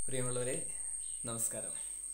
പ്രിയമുള്ളവരെ നമസ്കാരം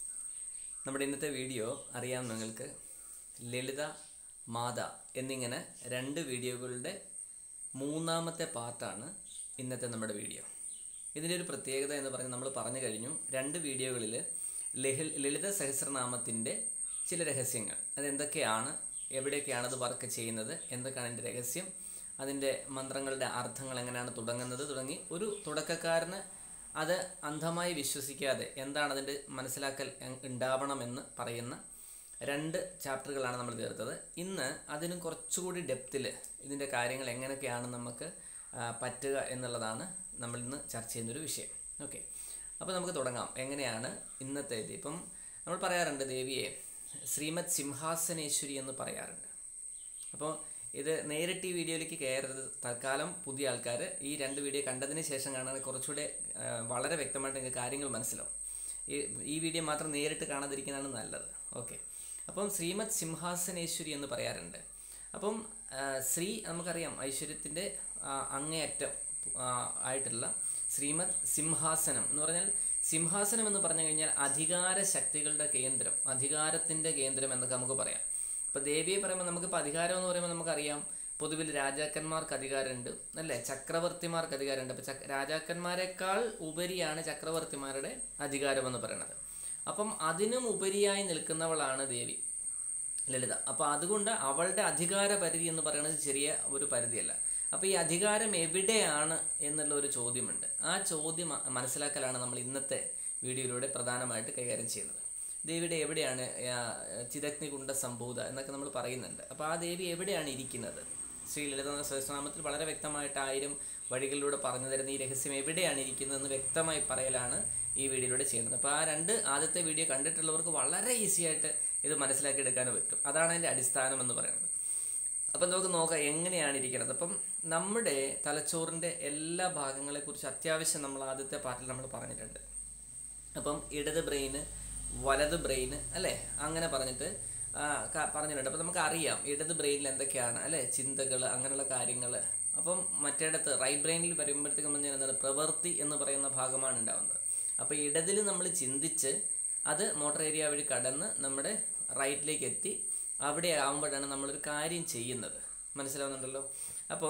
നമ്മുടെ ഇന്നത്തെ വീഡിയോ അറിയാം നിങ്ങൾക്ക് ലളിത മാത എന്നിങ്ങനെ രണ്ട് വീഡിയോകളുടെ മൂന്നാമത്തെ പാർട്ടാണ് ഇന്നത്തെ നമ്മുടെ വീഡിയോ ഇതിൻ്റെ ഒരു പ്രത്യേകത എന്ന് പറഞ്ഞാൽ നമ്മൾ പറഞ്ഞു കഴിഞ്ഞു രണ്ട് വീഡിയോകളിൽ ലഹി ലളിത സഹസ്രനാമത്തിൻ്റെ ചില രഹസ്യങ്ങൾ അതെന്തൊക്കെയാണ് എവിടെയൊക്കെയാണ് അത് വർക്ക് ചെയ്യുന്നത് എന്തൊക്കെയാണ് അതിൻ്റെ രഹസ്യം അതിൻ്റെ മന്ത്രങ്ങളുടെ അർത്ഥങ്ങൾ എങ്ങനെയാണ് തുടങ്ങുന്നത് തുടങ്ങി ഒരു തുടക്കക്കാരന് അത് അന്ധമായി വിശ്വസിക്കാതെ എന്താണ് അതിൻ്റെ മനസ്സിലാക്കൽ എ- ഉണ്ടാവണമെന്ന് പറയുന്ന രണ്ട് ചാപ്റ്ററുകളാണ് നമ്മൾ തീർത്തത് ഇന്ന് അതിനും കുറച്ചുകൂടി ഡെപ്തിൽ ഇതിൻ്റെ കാര്യങ്ങൾ എങ്ങനെയൊക്കെയാണ് നമുക്ക് ആ, പറ്റുക എന്നുള്ളതാണ് നമ്മൾ ഇന്ന് ചർച്ച ചെയ്യുന്നൊരു വിഷയം ഓക്കെ അപ്പോൾ നമുക്ക് തുടങ്ങാം എങ്ങനെയാണ് ഇന്നത്തെ ഇത് ഇപ്പം നമ്മൾ പറയാറുണ്ട് ദേവിയെ ശ്രീമത് സിംഹാസനേശ്വരി എന്ന് പറയാറുണ്ട് അപ്പോൾ ഇത് നേരിട്ട് ഈ വീഡിയോയിലേക്ക് കയറരുത് തൽക്കാലം പുതിയ ആൾക്കാർ ഈ രണ്ട് വീഡിയോ കണ്ടതിന് ശേഷം കാണാൻ കുറച്ചുകൂടെ ആ, വളരെ വ്യക്തമായിട്ട് നിങ്ങൾക്ക് കാര്യങ്ങൾ മനസ്സിലാവും ഈ ഈ വീഡിയോ മാത്രം നേരിട്ട് കാണാതിരിക്കുന്നതാണ് നല്ലത് ഓക്കെ അപ്പം ശ്രീമത് സിംഹാസനേശ്വരി എന്ന് പറയാറുണ്ട് അപ്പം ആ, ശ്രീ നമുക്കറിയാം ഐശ്വര്യത്തിൻ്റെ ആ, അങ്ങേയറ്റം ആ, ആയിട്ടുള്ള ശ്രീമത് സിംഹാസനം എന്ന് പറഞ്ഞാൽ സിംഹാസനം എന്ന് പറഞ്ഞു കഴിഞ്ഞാൽ അധികാര ശക്തികളുടെ കേന്ദ്രം അധികാരത്തിൻ്റെ കേന്ദ്രം എന്നൊക്കെ നമുക്ക് പറയാം ഇപ്പോൾ ദേവിയെ പറയുമ്പോൾ നമുക്കിപ്പോൾ അധികാരം എന്ന് പറയുമ്പോൾ നമുക്കറിയാം പൊതുവിൽ രാജാക്കന്മാർക്ക് അധികാരമുണ്ട് അല്ലേ ചക്രവർത്തിമാർക്ക് അധികാരമുണ്ട് അപ്പോൾ ചക്ര രാജാക്കന്മാരെക്കാൾ ഉപരിയാണ് ചക്രവർത്തിമാരുടെ അധികാരം എന്ന് പറയുന്നത് അപ്പം അതിനും ഉപരിയായി നിൽക്കുന്നവളാണ് ദേവി ലളിത അപ്പോൾ അതുകൊണ്ട് അവളുടെ അധികാര പരിധി എന്ന് പറയുന്നത് ചെറിയ ഒരു പരിധിയല്ല അപ്പോൾ ഈ അധികാരം എവിടെയാണ് എന്നുള്ള ഒരു ചോദ്യമുണ്ട് ആ ചോദ്യം മ- മനസ്സിലാക്കലാണ് നമ്മൾ ഇന്നത്തെ വീഡിയോയിലൂടെ പ്രധാനമായിട്ട് കൈകാര്യം ചെയ്യുന്നത് ദേവിയുടെ എവിടെയാണ് ആ, ചിദഗ്നികുണ്ട സംഭൂത എന്നൊക്കെ നമ്മൾ പറയുന്നുണ്ട് അപ്പോൾ ആ ദേവി എവിടെയാണ് ഇരിക്കുന്നത് ശ്രീ ലളിത സഹസ്രനാമത്തിൽ വളരെ വ്യക്തമായിട്ട് ആയിരം വഴികളിലൂടെ പറഞ്ഞു തരുന്ന ഈ രഹസ്യം എവിടെയാണ് ഇരിക്കുന്നതെന്ന് വ്യക്തമായി പറയലാണ് ഈ വീഡിയോയിലൂടെ ചെയ്യുന്നത് അപ്പോൾ ആ രണ്ട് ആദ്യത്തെ വീഡിയോ കണ്ടിട്ടുള്ളവർക്ക് വളരെ ഈസി ആയിട്ട് ഇത് മനസ്സിലാക്കിയെടുക്കാൻ പറ്റും അതാണ് അതിൻ്റെ അടിസ്ഥാനം എന്ന് പറയുന്നത് അപ്പം നമുക്ക് നോക്കാം എങ്ങനെയാണ് ഇരിക്കുന്നത് അപ്പം നമ്മുടെ തലച്ചോറിൻ്റെ എല്ലാ ഭാഗങ്ങളെക്കുറിച്ച് അത്യാവശ്യം നമ്മൾ ആദ്യത്തെ പാർട്ടിൽ നമ്മൾ പറഞ്ഞിട്ടുണ്ട് അപ്പം ഇടത് ബ്രെയിന് വലത് ബ്രെയിന് അല്ലേ അങ്ങനെ പറഞ്ഞിട്ട് ആ, ക- പറഞ്ഞിട്ടുണ്ട് അപ്പം നമുക്ക് അറിയാം ഇടത് ബ്രെയിനിൽ എന്തൊക്കെയാണ് അല്ലേ ചിന്തകൾ അങ്ങനെയുള്ള കാര്യങ്ങൾ അപ്പം മറ്റേടത്ത് റൈറ്റ് ബ്രെയിനിൽ വരുമ്പോഴത്തേക്കും പറഞ്ഞാൽ എന്താണ് പ്രവൃത്തി എന്ന് പറയുന്ന ഭാഗമാണ് ഉണ്ടാവുന്നത് അപ്പോൾ ഇടതിൽ നമ്മൾ ചിന്തിച്ച് അത് മോട്ടർ ഏരിയ വഴി കടന്ന് നമ്മുടെ റൈറ്റിലേക്ക് എത്തി അവിടെ ആകുമ്പോഴാണ് നമ്മളൊരു കാര്യം ചെയ്യുന്നത് മനസ്സിലാവുന്നുണ്ടല്ലോ അപ്പം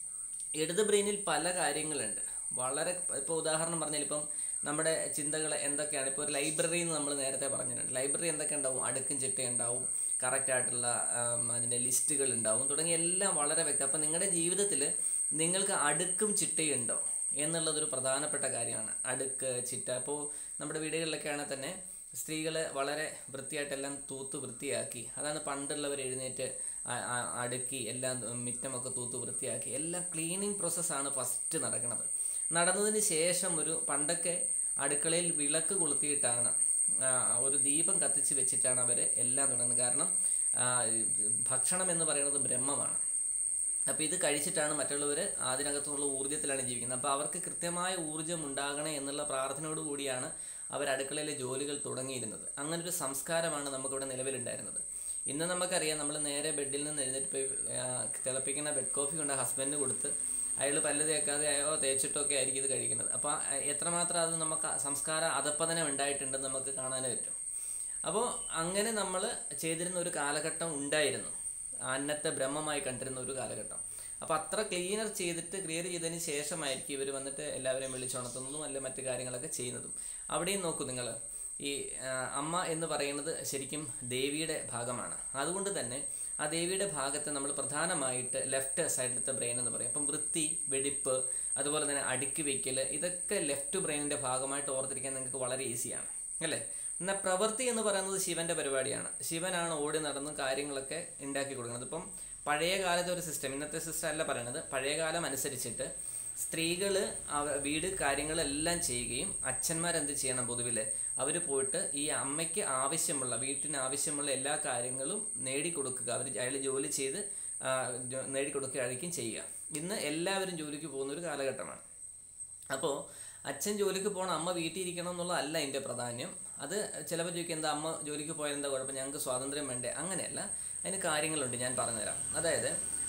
ഇടത് ബ്രെയിനിൽ പല കാര്യങ്ങളുണ്ട് വളരെ ഇപ്പോൾ ഉദാഹരണം പറഞ്ഞാൽ ഇപ്പം നമ്മുടെ ചിന്തകൾ എന്തൊക്കെയാണ് ഇപ്പോൾ ഒരു ലൈബ്രറി എന്ന് നമ്മൾ നേരത്തെ പറഞ്ഞിട്ടുണ്ട് ലൈബ്രറി എന്തൊക്കെ ഉണ്ടാവും അടുക്കും ചിട്ട ഉണ്ടാവും കറക്റ്റായിട്ടുള്ള അതിൻ്റെ ലിസ്റ്റുകൾ ഉണ്ടാവും തുടങ്ങി എല്ലാം വളരെ വ്യക്തം അപ്പം നിങ്ങളുടെ ജീവിതത്തിൽ നിങ്ങൾക്ക് അടുക്കും ചിട്ടയുണ്ടോ എന്നുള്ളതൊരു പ്രധാനപ്പെട്ട കാര്യമാണ് അടുക്ക് ചിട്ട അപ്പോൾ നമ്മുടെ വീടുകളിലൊക്കെ ആണെങ്കിൽ തന്നെ സ്ത്രീകൾ വളരെ വൃത്തിയായിട്ടെല്ലാം തൂത്ത് വൃത്തിയാക്കി അതാണ് പണ്ടുള്ളവർ എഴുന്നേറ്റ് ആ- ആ- അടുക്കി എല്ലാം മിറ്റമൊക്കെ തൂത്ത് വൃത്തിയാക്കി എല്ലാം ക്ലീനിങ് പ്രോസസ്സാണ് ഫസ്റ്റ് നടക്കുന്നത് നടന്നതിന് ശേഷം ഒരു പണ്ടൊക്കെ അടുക്കളയിൽ വിളക്ക് കൊളുത്തിയിട്ടാണ് ആ, ഒരു ദീപം കത്തിച്ച് വെച്ചിട്ടാണ് അവർ എല്ലാം തുടങ്ങുന്നത് കാരണം ആ, ഭക്ഷണം എന്ന് പറയുന്നത് ബ്രഹ്മമാണ് അപ്പോൾ ഇത് കഴിച്ചിട്ടാണ് മറ്റുള്ളവർ അതിനകത്തുനിന്നുള്ള ഊർജ്ജത്തിലാണ് ജീവിക്കുന്നത് അപ്പോൾ അവർക്ക് കൃത്യമായ ഊർജ്ജം ഉണ്ടാകണേ എന്നുള്ള പ്രാർത്ഥനയോട് കൂടിയാണ് അവർ അടുക്കളയിലെ ജോലികൾ തുടങ്ങിയിരുന്നത് അങ്ങനെ ഒരു സംസ്കാരമാണ് നമുക്കിവിടെ നിലവിലുണ്ടായിരുന്നത് ഇന്ന് നമുക്കറിയാം നമ്മൾ നേരെ ബെഡിൽ നിന്ന് എഴുന്നേറ്റ് പോയി ആ, തിളപ്പിക്കുന്ന ബെഡ് കോഫി കൊണ്ട് ഹസ്ബൻഡിന് കൊടുത്ത് അയാൾ പല്ല് തേക്കാതെ അയോ തേച്ചിട്ടൊക്കെ ആയിരിക്കും ഇത് കഴിക്കുന്നത് അപ്പോൾ എത്രമാത്രം അത് നമുക്ക് സംസ്കാര അധപ്പതനം ഉണ്ടായിട്ടുണ്ടെന്ന് നമുക്ക് കാണാൻ പറ്റും അപ്പോൾ അങ്ങനെ നമ്മൾ ചെയ്തിരുന്ന ഒരു കാലഘട്ടം ഉണ്ടായിരുന്നു അന്നത്തെ ബ്രഹ്മമായി കണ്ടിരുന്ന ഒരു കാലഘട്ടം അപ്പോൾ അത്ര ക്ലീനർ ചെയ്തിട്ട് ക്ലിയർ ചെയ്തതിന് ശേഷമായിരിക്കും ഇവർ വന്നിട്ട് എല്ലാവരെയും വിളിച്ചുണർത്തുന്നതും അല്ലെ മറ്റു കാര്യങ്ങളൊക്കെ ചെയ്യുന്നതും അവിടെയും നോക്കൂ നിങ്ങൾ ഈ ആ, അമ്മ എന്ന് പറയുന്നത് ശരിക്കും ദേവിയുടെ ഭാഗമാണ് അതുകൊണ്ട് തന്നെ ആ ദേവിയുടെ ഭാഗത്ത് നമ്മൾ പ്രധാനമായിട്ട് ലെഫ്റ്റ് സൈഡിലത്തെ ബ്രെയിൻ എന്ന് പറയും അപ്പം വൃത്തി വെടിപ്പ് അതുപോലെ തന്നെ അടുക്കി വയ്ക്കൽ ഇതൊക്കെ ലെഫ്റ്റ് ബ്രെയിനിൻ്റെ ഭാഗമായിട്ട് ഓർത്തിരിക്കാൻ നിങ്ങൾക്ക് വളരെ ഈസിയാണ് അല്ലേ എന്നാൽ പ്രവൃത്തി എന്ന് പറയുന്നത് ശിവന്റെ പരിപാടിയാണ് ശിവനാണ് ഓടി നടന്ന് കാര്യങ്ങളൊക്കെ ഉണ്ടാക്കി കൊടുക്കുന്നത് ഇപ്പം പഴയ കാലത്തെ ഒരു സിസ്റ്റം ഇന്നത്തെ സിസ്റ്റം അല്ല പറയണത് പഴയ കാലം അനുസരിച്ചിട്ട് സ്ത്രീകൾ വീട് കാര്യങ്ങളെല്ലാം ചെയ്യുകയും അച്ഛന്മാരെന്ത് ചെയ്യണം പൊതുവിൽ അവർ പോയിട്ട് ഈ അമ്മയ്ക്ക് ആവശ്യമുള്ള വീട്ടിന് ആവശ്യമുള്ള എല്ലാ കാര്യങ്ങളും നേടിക്കൊടുക്കുക അവർ അയാൾ ജോലി ചെയ്ത് ആ, ജോ- നേടിക്കൊടുക്കുകയായിരിക്കും ചെയ്യുക ഇന്ന് എല്ലാവരും ജോലിക്ക് പോകുന്ന ഒരു കാലഘട്ടമാണ് അപ്പോൾ അച്ഛൻ ജോലിക്ക് പോകണം അമ്മ വീട്ടിൽ ഇരിക്കണം എന്നുള്ളതല്ല അതിൻ്റെ പ്രാധാന്യം അത് ചിലപ്പോൾ ചോദിക്കും എന്താ അമ്മ ജോലിക്ക് പോയാൽ എന്താ കുഴപ്പം ഞങ്ങൾക്ക് സ്വാതന്ത്ര്യം വേണ്ടേ അങ്ങനെയല്ല അതിന് കാര്യങ്ങളുണ്ട് ഞാൻ പറഞ്ഞുതരാം അതായത്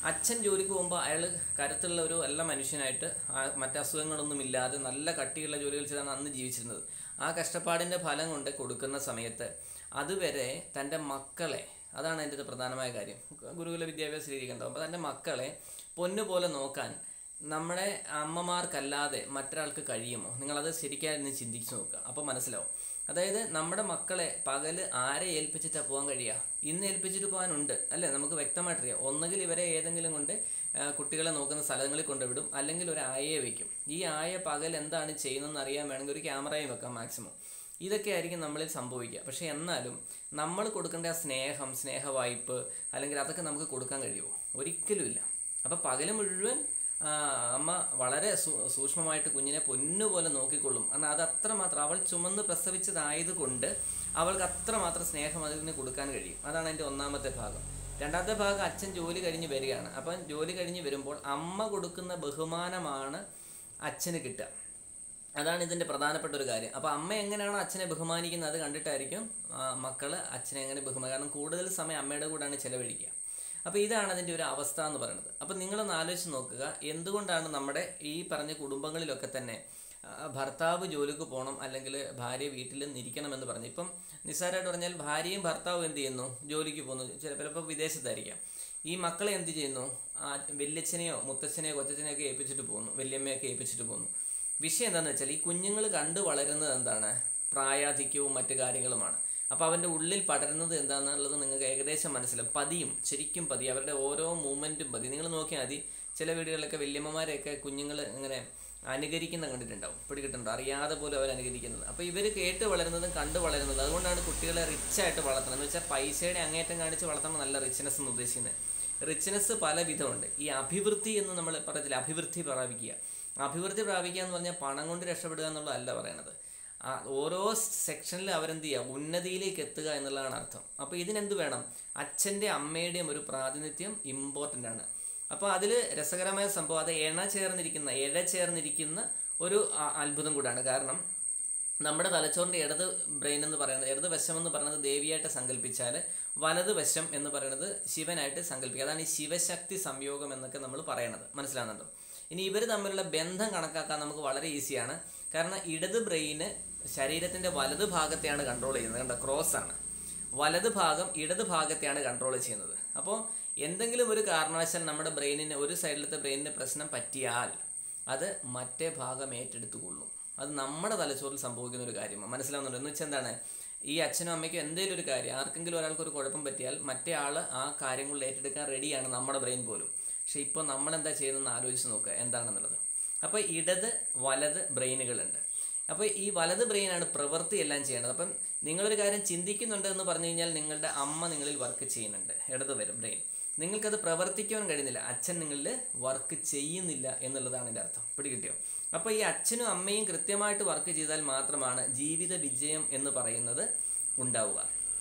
അച്ഛൻ ജോലിക്ക് പോകുമ്പോൾ അയാൾ കരുത്തുള്ള ഒരു നല്ല മനുഷ്യനായിട്ട് ആ മറ്റ് അസുഖങ്ങളൊന്നും ഇല്ലാതെ നല്ല കട്ടിയുള്ള ജോലികൾ ചെയ്താണ് അന്ന് ജീവിച്ചിരുന്നത് ആ കഷ്ടപ്പാടിൻ്റെ ഫലം കൊണ്ട് കൊടുക്കുന്ന സമയത്ത് അതുവരെ തൻ്റെ മക്കളെ അതാണ് എൻ്റെ ഒരു പ്രധാനമായ കാര്യം ഗുരുകുല വിദ്യാഭ്യാസ രീതിക്കുണ്ടാവും അപ്പോൾ തൻ്റെ മക്കളെ പൊന്നുപോലെ നോക്കാൻ നമ്മുടെ അമ്മമാർക്കല്ലാതെ മറ്റൊരാൾക്ക് കഴിയുമോ നിങ്ങളത് ശരിക്കും ചിന്തിച്ച് നോക്കുക അപ്പോൾ മനസ്സിലാവും അതായത് നമ്മുടെ മക്കളെ പകല് ആരെ ഏൽപ്പിച്ചിട്ടാണ് പോകാൻ കഴിയുക ഇന്ന് ഏൽപ്പിച്ചിട്ട് പോകാനുണ്ട് അല്ലേ നമുക്ക് വ്യക്തമായിട്ടറിയാം ഒന്നുകിൽ ഇവരെ ഏതെങ്കിലും കൊണ്ട് ആ, കുട്ടികളെ നോക്കുന്ന സ്ഥലങ്ങളിൽ കൊണ്ടുവിടും അല്ലെങ്കിൽ ഒരു ആയയെ വെക്കും ഈ ആയ പകൽ എന്താണ് ചെയ്യുന്നതെന്ന് അറിയാൻ വേണമെങ്കിൽ ഒരു ക്യാമറയും വെക്കാം മാക്സിമം ഇതൊക്കെ ആയിരിക്കും നമ്മളിൽ സംഭവിക്കുക പക്ഷേ എന്നാലും നമ്മൾ കൊടുക്കേണ്ട ആ സ്നേഹം സ്നേഹവായ്പ് അല്ലെങ്കിൽ അതൊക്കെ നമുക്ക് കൊടുക്കാൻ കഴിയുമോ ഒരിക്കലുമില്ല അപ്പോൾ പകല് മുഴുവൻ ആ, അമ്മ വളരെ സൂ- സൂക്ഷ്മമായിട്ട് കുഞ്ഞിനെ പൊന്നുപോലെ നോക്കിക്കൊള്ളും കാരണം അത് അത്രമാത്രം അവൾ ചുമന്ന് പ്രസവിച്ചതായതുകൊണ്ട് അവൾക്ക് അത്രമാത്രം സ്നേഹം അതിന് കൊടുക്കാൻ കഴിയും അതാണ് എൻ്റെ ഒന്നാമത്തെ ഭാഗം രണ്ടാമത്തെ ഭാഗം അച്ഛൻ ജോലി കഴിഞ്ഞ് വരികയാണ് അപ്പം ജോലി കഴിഞ്ഞ് വരുമ്പോൾ അമ്മ കൊടുക്കുന്ന ബഹുമാനമാണ് അച്ഛന് കിട്ടുക അതാണ് ഇതിൻ്റെ പ്രധാനപ്പെട്ട ഒരു കാര്യം അപ്പോൾ അമ്മ എങ്ങനെയാണോ അച്ഛനെ ബഹുമാനിക്കുന്നത് അത് കണ്ടിട്ടായിരിക്കും മക്കൾ അച്ഛനെ എങ്ങനെ ബഹുമാനം കാരണം കൂടുതൽ സമയം അമ്മയുടെ കൂടെയാണ് ചിലവഴിക്കുക അപ്പോൾ ഇതാണ് അതിൻ്റെ ഒരു അവസ്ഥ എന്ന് പറയുന്നത് അപ്പോൾ നിങ്ങളൊന്ന് ആലോചിച്ച് നോക്കുക എന്തുകൊണ്ടാണ് നമ്മുടെ ഈ പറഞ്ഞ കുടുംബങ്ങളിലൊക്കെ തന്നെ ആ, ഭർത്താവ് ജോലിക്ക് പോകണം അല്ലെങ്കിൽ ഭാര്യ വീട്ടിൽ നിരിക്കണം എന്ന് പറഞ്ഞു ഇപ്പം നിസ്സാരമായിട്ട് പറഞ്ഞാൽ ഭാര്യയും ഭർത്താവും എന്ത് ചെയ്യുന്നു ജോലിക്ക് പോകുന്നു ചില ചിലപ്പോൾ വിദേശത്തായിരിക്കാം ഈ മക്കളെ എന്ത് ചെയ്യുന്നു ആ വല്യച്ഛനെയോ മുത്തച്ഛനെയോ കൊച്ചച്ഛനെയോ ഒക്കെ ഏൽപ്പിച്ചിട്ട് പോകുന്നു വല്യമ്മയൊക്കെ ഏൽപ്പിച്ചിട്ട് പോകുന്നു വിഷയം എന്താണെന്ന് വെച്ചാൽ ഈ കുഞ്ഞുങ്ങൾ കണ്ടു വളരുന്നത് എന്താണ് പ്രായാധിക്യവും മറ്റു കാര്യങ്ങളുമാണ് അപ്പോൾ അവൻ്റെ ഉള്ളിൽ പടരുന്നത് എന്താണെന്നുള്ളത് നിങ്ങൾക്ക് ഏകദേശം മനസ്സിലാവും പതിയും ശരിക്കും പതി അവരുടെ ഓരോ മൂമെൻറ്റും പതി നിങ്ങൾ നോക്കിയാൽ മതി ചില വീടുകളിലൊക്കെ വല്യമ്മമാരെയൊക്കെ കുഞ്ഞുങ്ങൾ ഇങ്ങനെ അനുകരിക്കുന്ന കണ്ടിട്ടുണ്ടാവും പിടികിട്ടുണ്ടോ അറിയാതെ പോലും അവർ അനുകരിക്കുന്നത് അപ്പോൾ ഇവർ കേട്ട് വളരുന്നതും കണ്ടു വളരുന്നതും അതുകൊണ്ടാണ് കുട്ടികളെ റിച്ചായിട്ട് വളർത്തുന്നത് എന്ന് വെച്ചാൽ പൈസയുടെ അങ്ങേറ്റം കാണിച്ച് വളർത്തണം നല്ല റിച്ച്നെസ് എന്ന് ഉദ്ദേശിക്കുന്നത് റിച്ച്നെസ് പല വിധമുണ്ട് ഈ അഭിവൃദ്ധി എന്ന് നമ്മൾ പറയത്തില്ല അഭിവൃദ്ധി പ്രാപിക്കുക അഭിവൃദ്ധി പ്രാപിക്കുക എന്ന് പറഞ്ഞാൽ പണം കൊണ്ട് രക്ഷപ്പെടുക എന്നുള്ളതല്ല പറയണത് ആ ഓരോ സെക്ഷനിൽ അവരെന്ത് ചെയ്യുക ഉന്നതിയിലേക്ക് എത്തുക എന്നുള്ളതാണ് അർത്ഥം അപ്പോൾ ഇതിനെന്ത് വേണം അച്ഛൻ്റെ അമ്മയുടെയും ഒരു പ്രാതിനിധ്യം ഇമ്പോർട്ടൻ്റ് ആണ് അപ്പോൾ അതിൽ രസകരമായ സംഭവം അത് എണ ചേർന്നിരിക്കുന്ന ഇഴ ചേർന്നിരിക്കുന്ന ഒരു ആ- അത്ഭുതം കൂടാണ് കാരണം നമ്മുടെ തലച്ചോറിൻ്റെ ഇടത് ബ്രെയിൻ എന്ന് പറയുന്നത് ഇടത് വശം എന്ന് പറയുന്നത് ദേവിയായിട്ട് സങ്കല്പിച്ചാൽ വലത് വശം എന്ന് പറയുന്നത് ശിവനായിട്ട് സങ്കല്പിക്കുക അതാണ് ഈ ശിവശക്തി സംയോഗം എന്നൊക്കെ നമ്മൾ പറയണത് മനസ്സിലാകുന്നുണ്ടോ ഇനി ഇവർ തമ്മിലുള്ള ബന്ധം കണക്കാക്കാൻ നമുക്ക് വളരെ ഈസിയാണ് കാരണം ഇടത് ബ്രെയിന് ശരീരത്തിൻ്റെ വലത് ഭാഗത്തെയാണ് കൺട്രോൾ ചെയ്യുന്നത് കണ്ടോ ക്രോസ് ആണ് വലത് ഭാഗം ഇടത് ഭാഗത്തെയാണ് കൺട്രോൾ ചെയ്യുന്നത് അപ്പോൾ എന്തെങ്കിലും ഒരു കാരണവശാൽ നമ്മുടെ ബ്രെയിനിന് ഒരു സൈഡിലത്തെ ബ്രെയിനിന് പ്രശ്നം പറ്റിയാൽ അത് മറ്റേ ഭാഗം ഏറ്റെടുത്തുകൊള്ളും അത് നമ്മുടെ തലച്ചോറിൽ സംഭവിക്കുന്ന ഒരു കാര്യമാണ് മനസ്സിലാവുന്നുണ്ടോ എന്ന് വെച്ചാൽ എന്താണ് ഈ അച്ഛനും അമ്മയ്ക്കും എന്തെങ്കിലും ഒരു കാര്യം ആർക്കെങ്കിലും ഒരാൾക്ക് ഒരു കുഴപ്പം പറ്റിയാൽ മറ്റേ ആൾ ആ കാര്യങ്ങളിൽ ഏറ്റെടുക്കാൻ റെഡിയാണ് നമ്മുടെ ബ്രെയിൻ പോലും പക്ഷെ ഇപ്പോൾ നമ്മളെന്താ ചെയ്യുന്നതെന്ന് ആലോചിച്ച് നോക്കുക എന്താണെന്നുള്ളത് അപ്പോൾ ഇടത് വലത് ബ്രെയിനുകളുണ്ട് അപ്പോൾ ഈ വലത് ബ്രെയിനാണ് പ്രവൃത്തി എല്ലാം ചെയ്യേണ്ടത് അപ്പം നിങ്ങളൊരു കാര്യം ചിന്തിക്കുന്നുണ്ട് എന്ന് പറഞ്ഞു കഴിഞ്ഞാൽ നിങ്ങളുടെ അമ്മ നിങ്ങളിൽ വർക്ക് ചെയ്യുന്നുണ്ട് ഇടത് വരും ബ്രെയിൻ നിങ്ങൾക്കത് പ്രവർത്തിക്കുവാൻ കഴിയുന്നില്ല അച്ഛൻ നിങ്ങളിൽ വർക്ക് ചെയ്യുന്നില്ല എന്നുള്ളതാണ് എൻ്റെ അർത്ഥം പിടികിട്ടിയോ അപ്പോൾ ഈ അച്ഛനും അമ്മയും കൃത്യമായിട്ട് വർക്ക് ചെയ്താൽ മാത്രമാണ് ജീവിത വിജയം എന്ന് പറയുന്നത് ഉണ്ടാവുക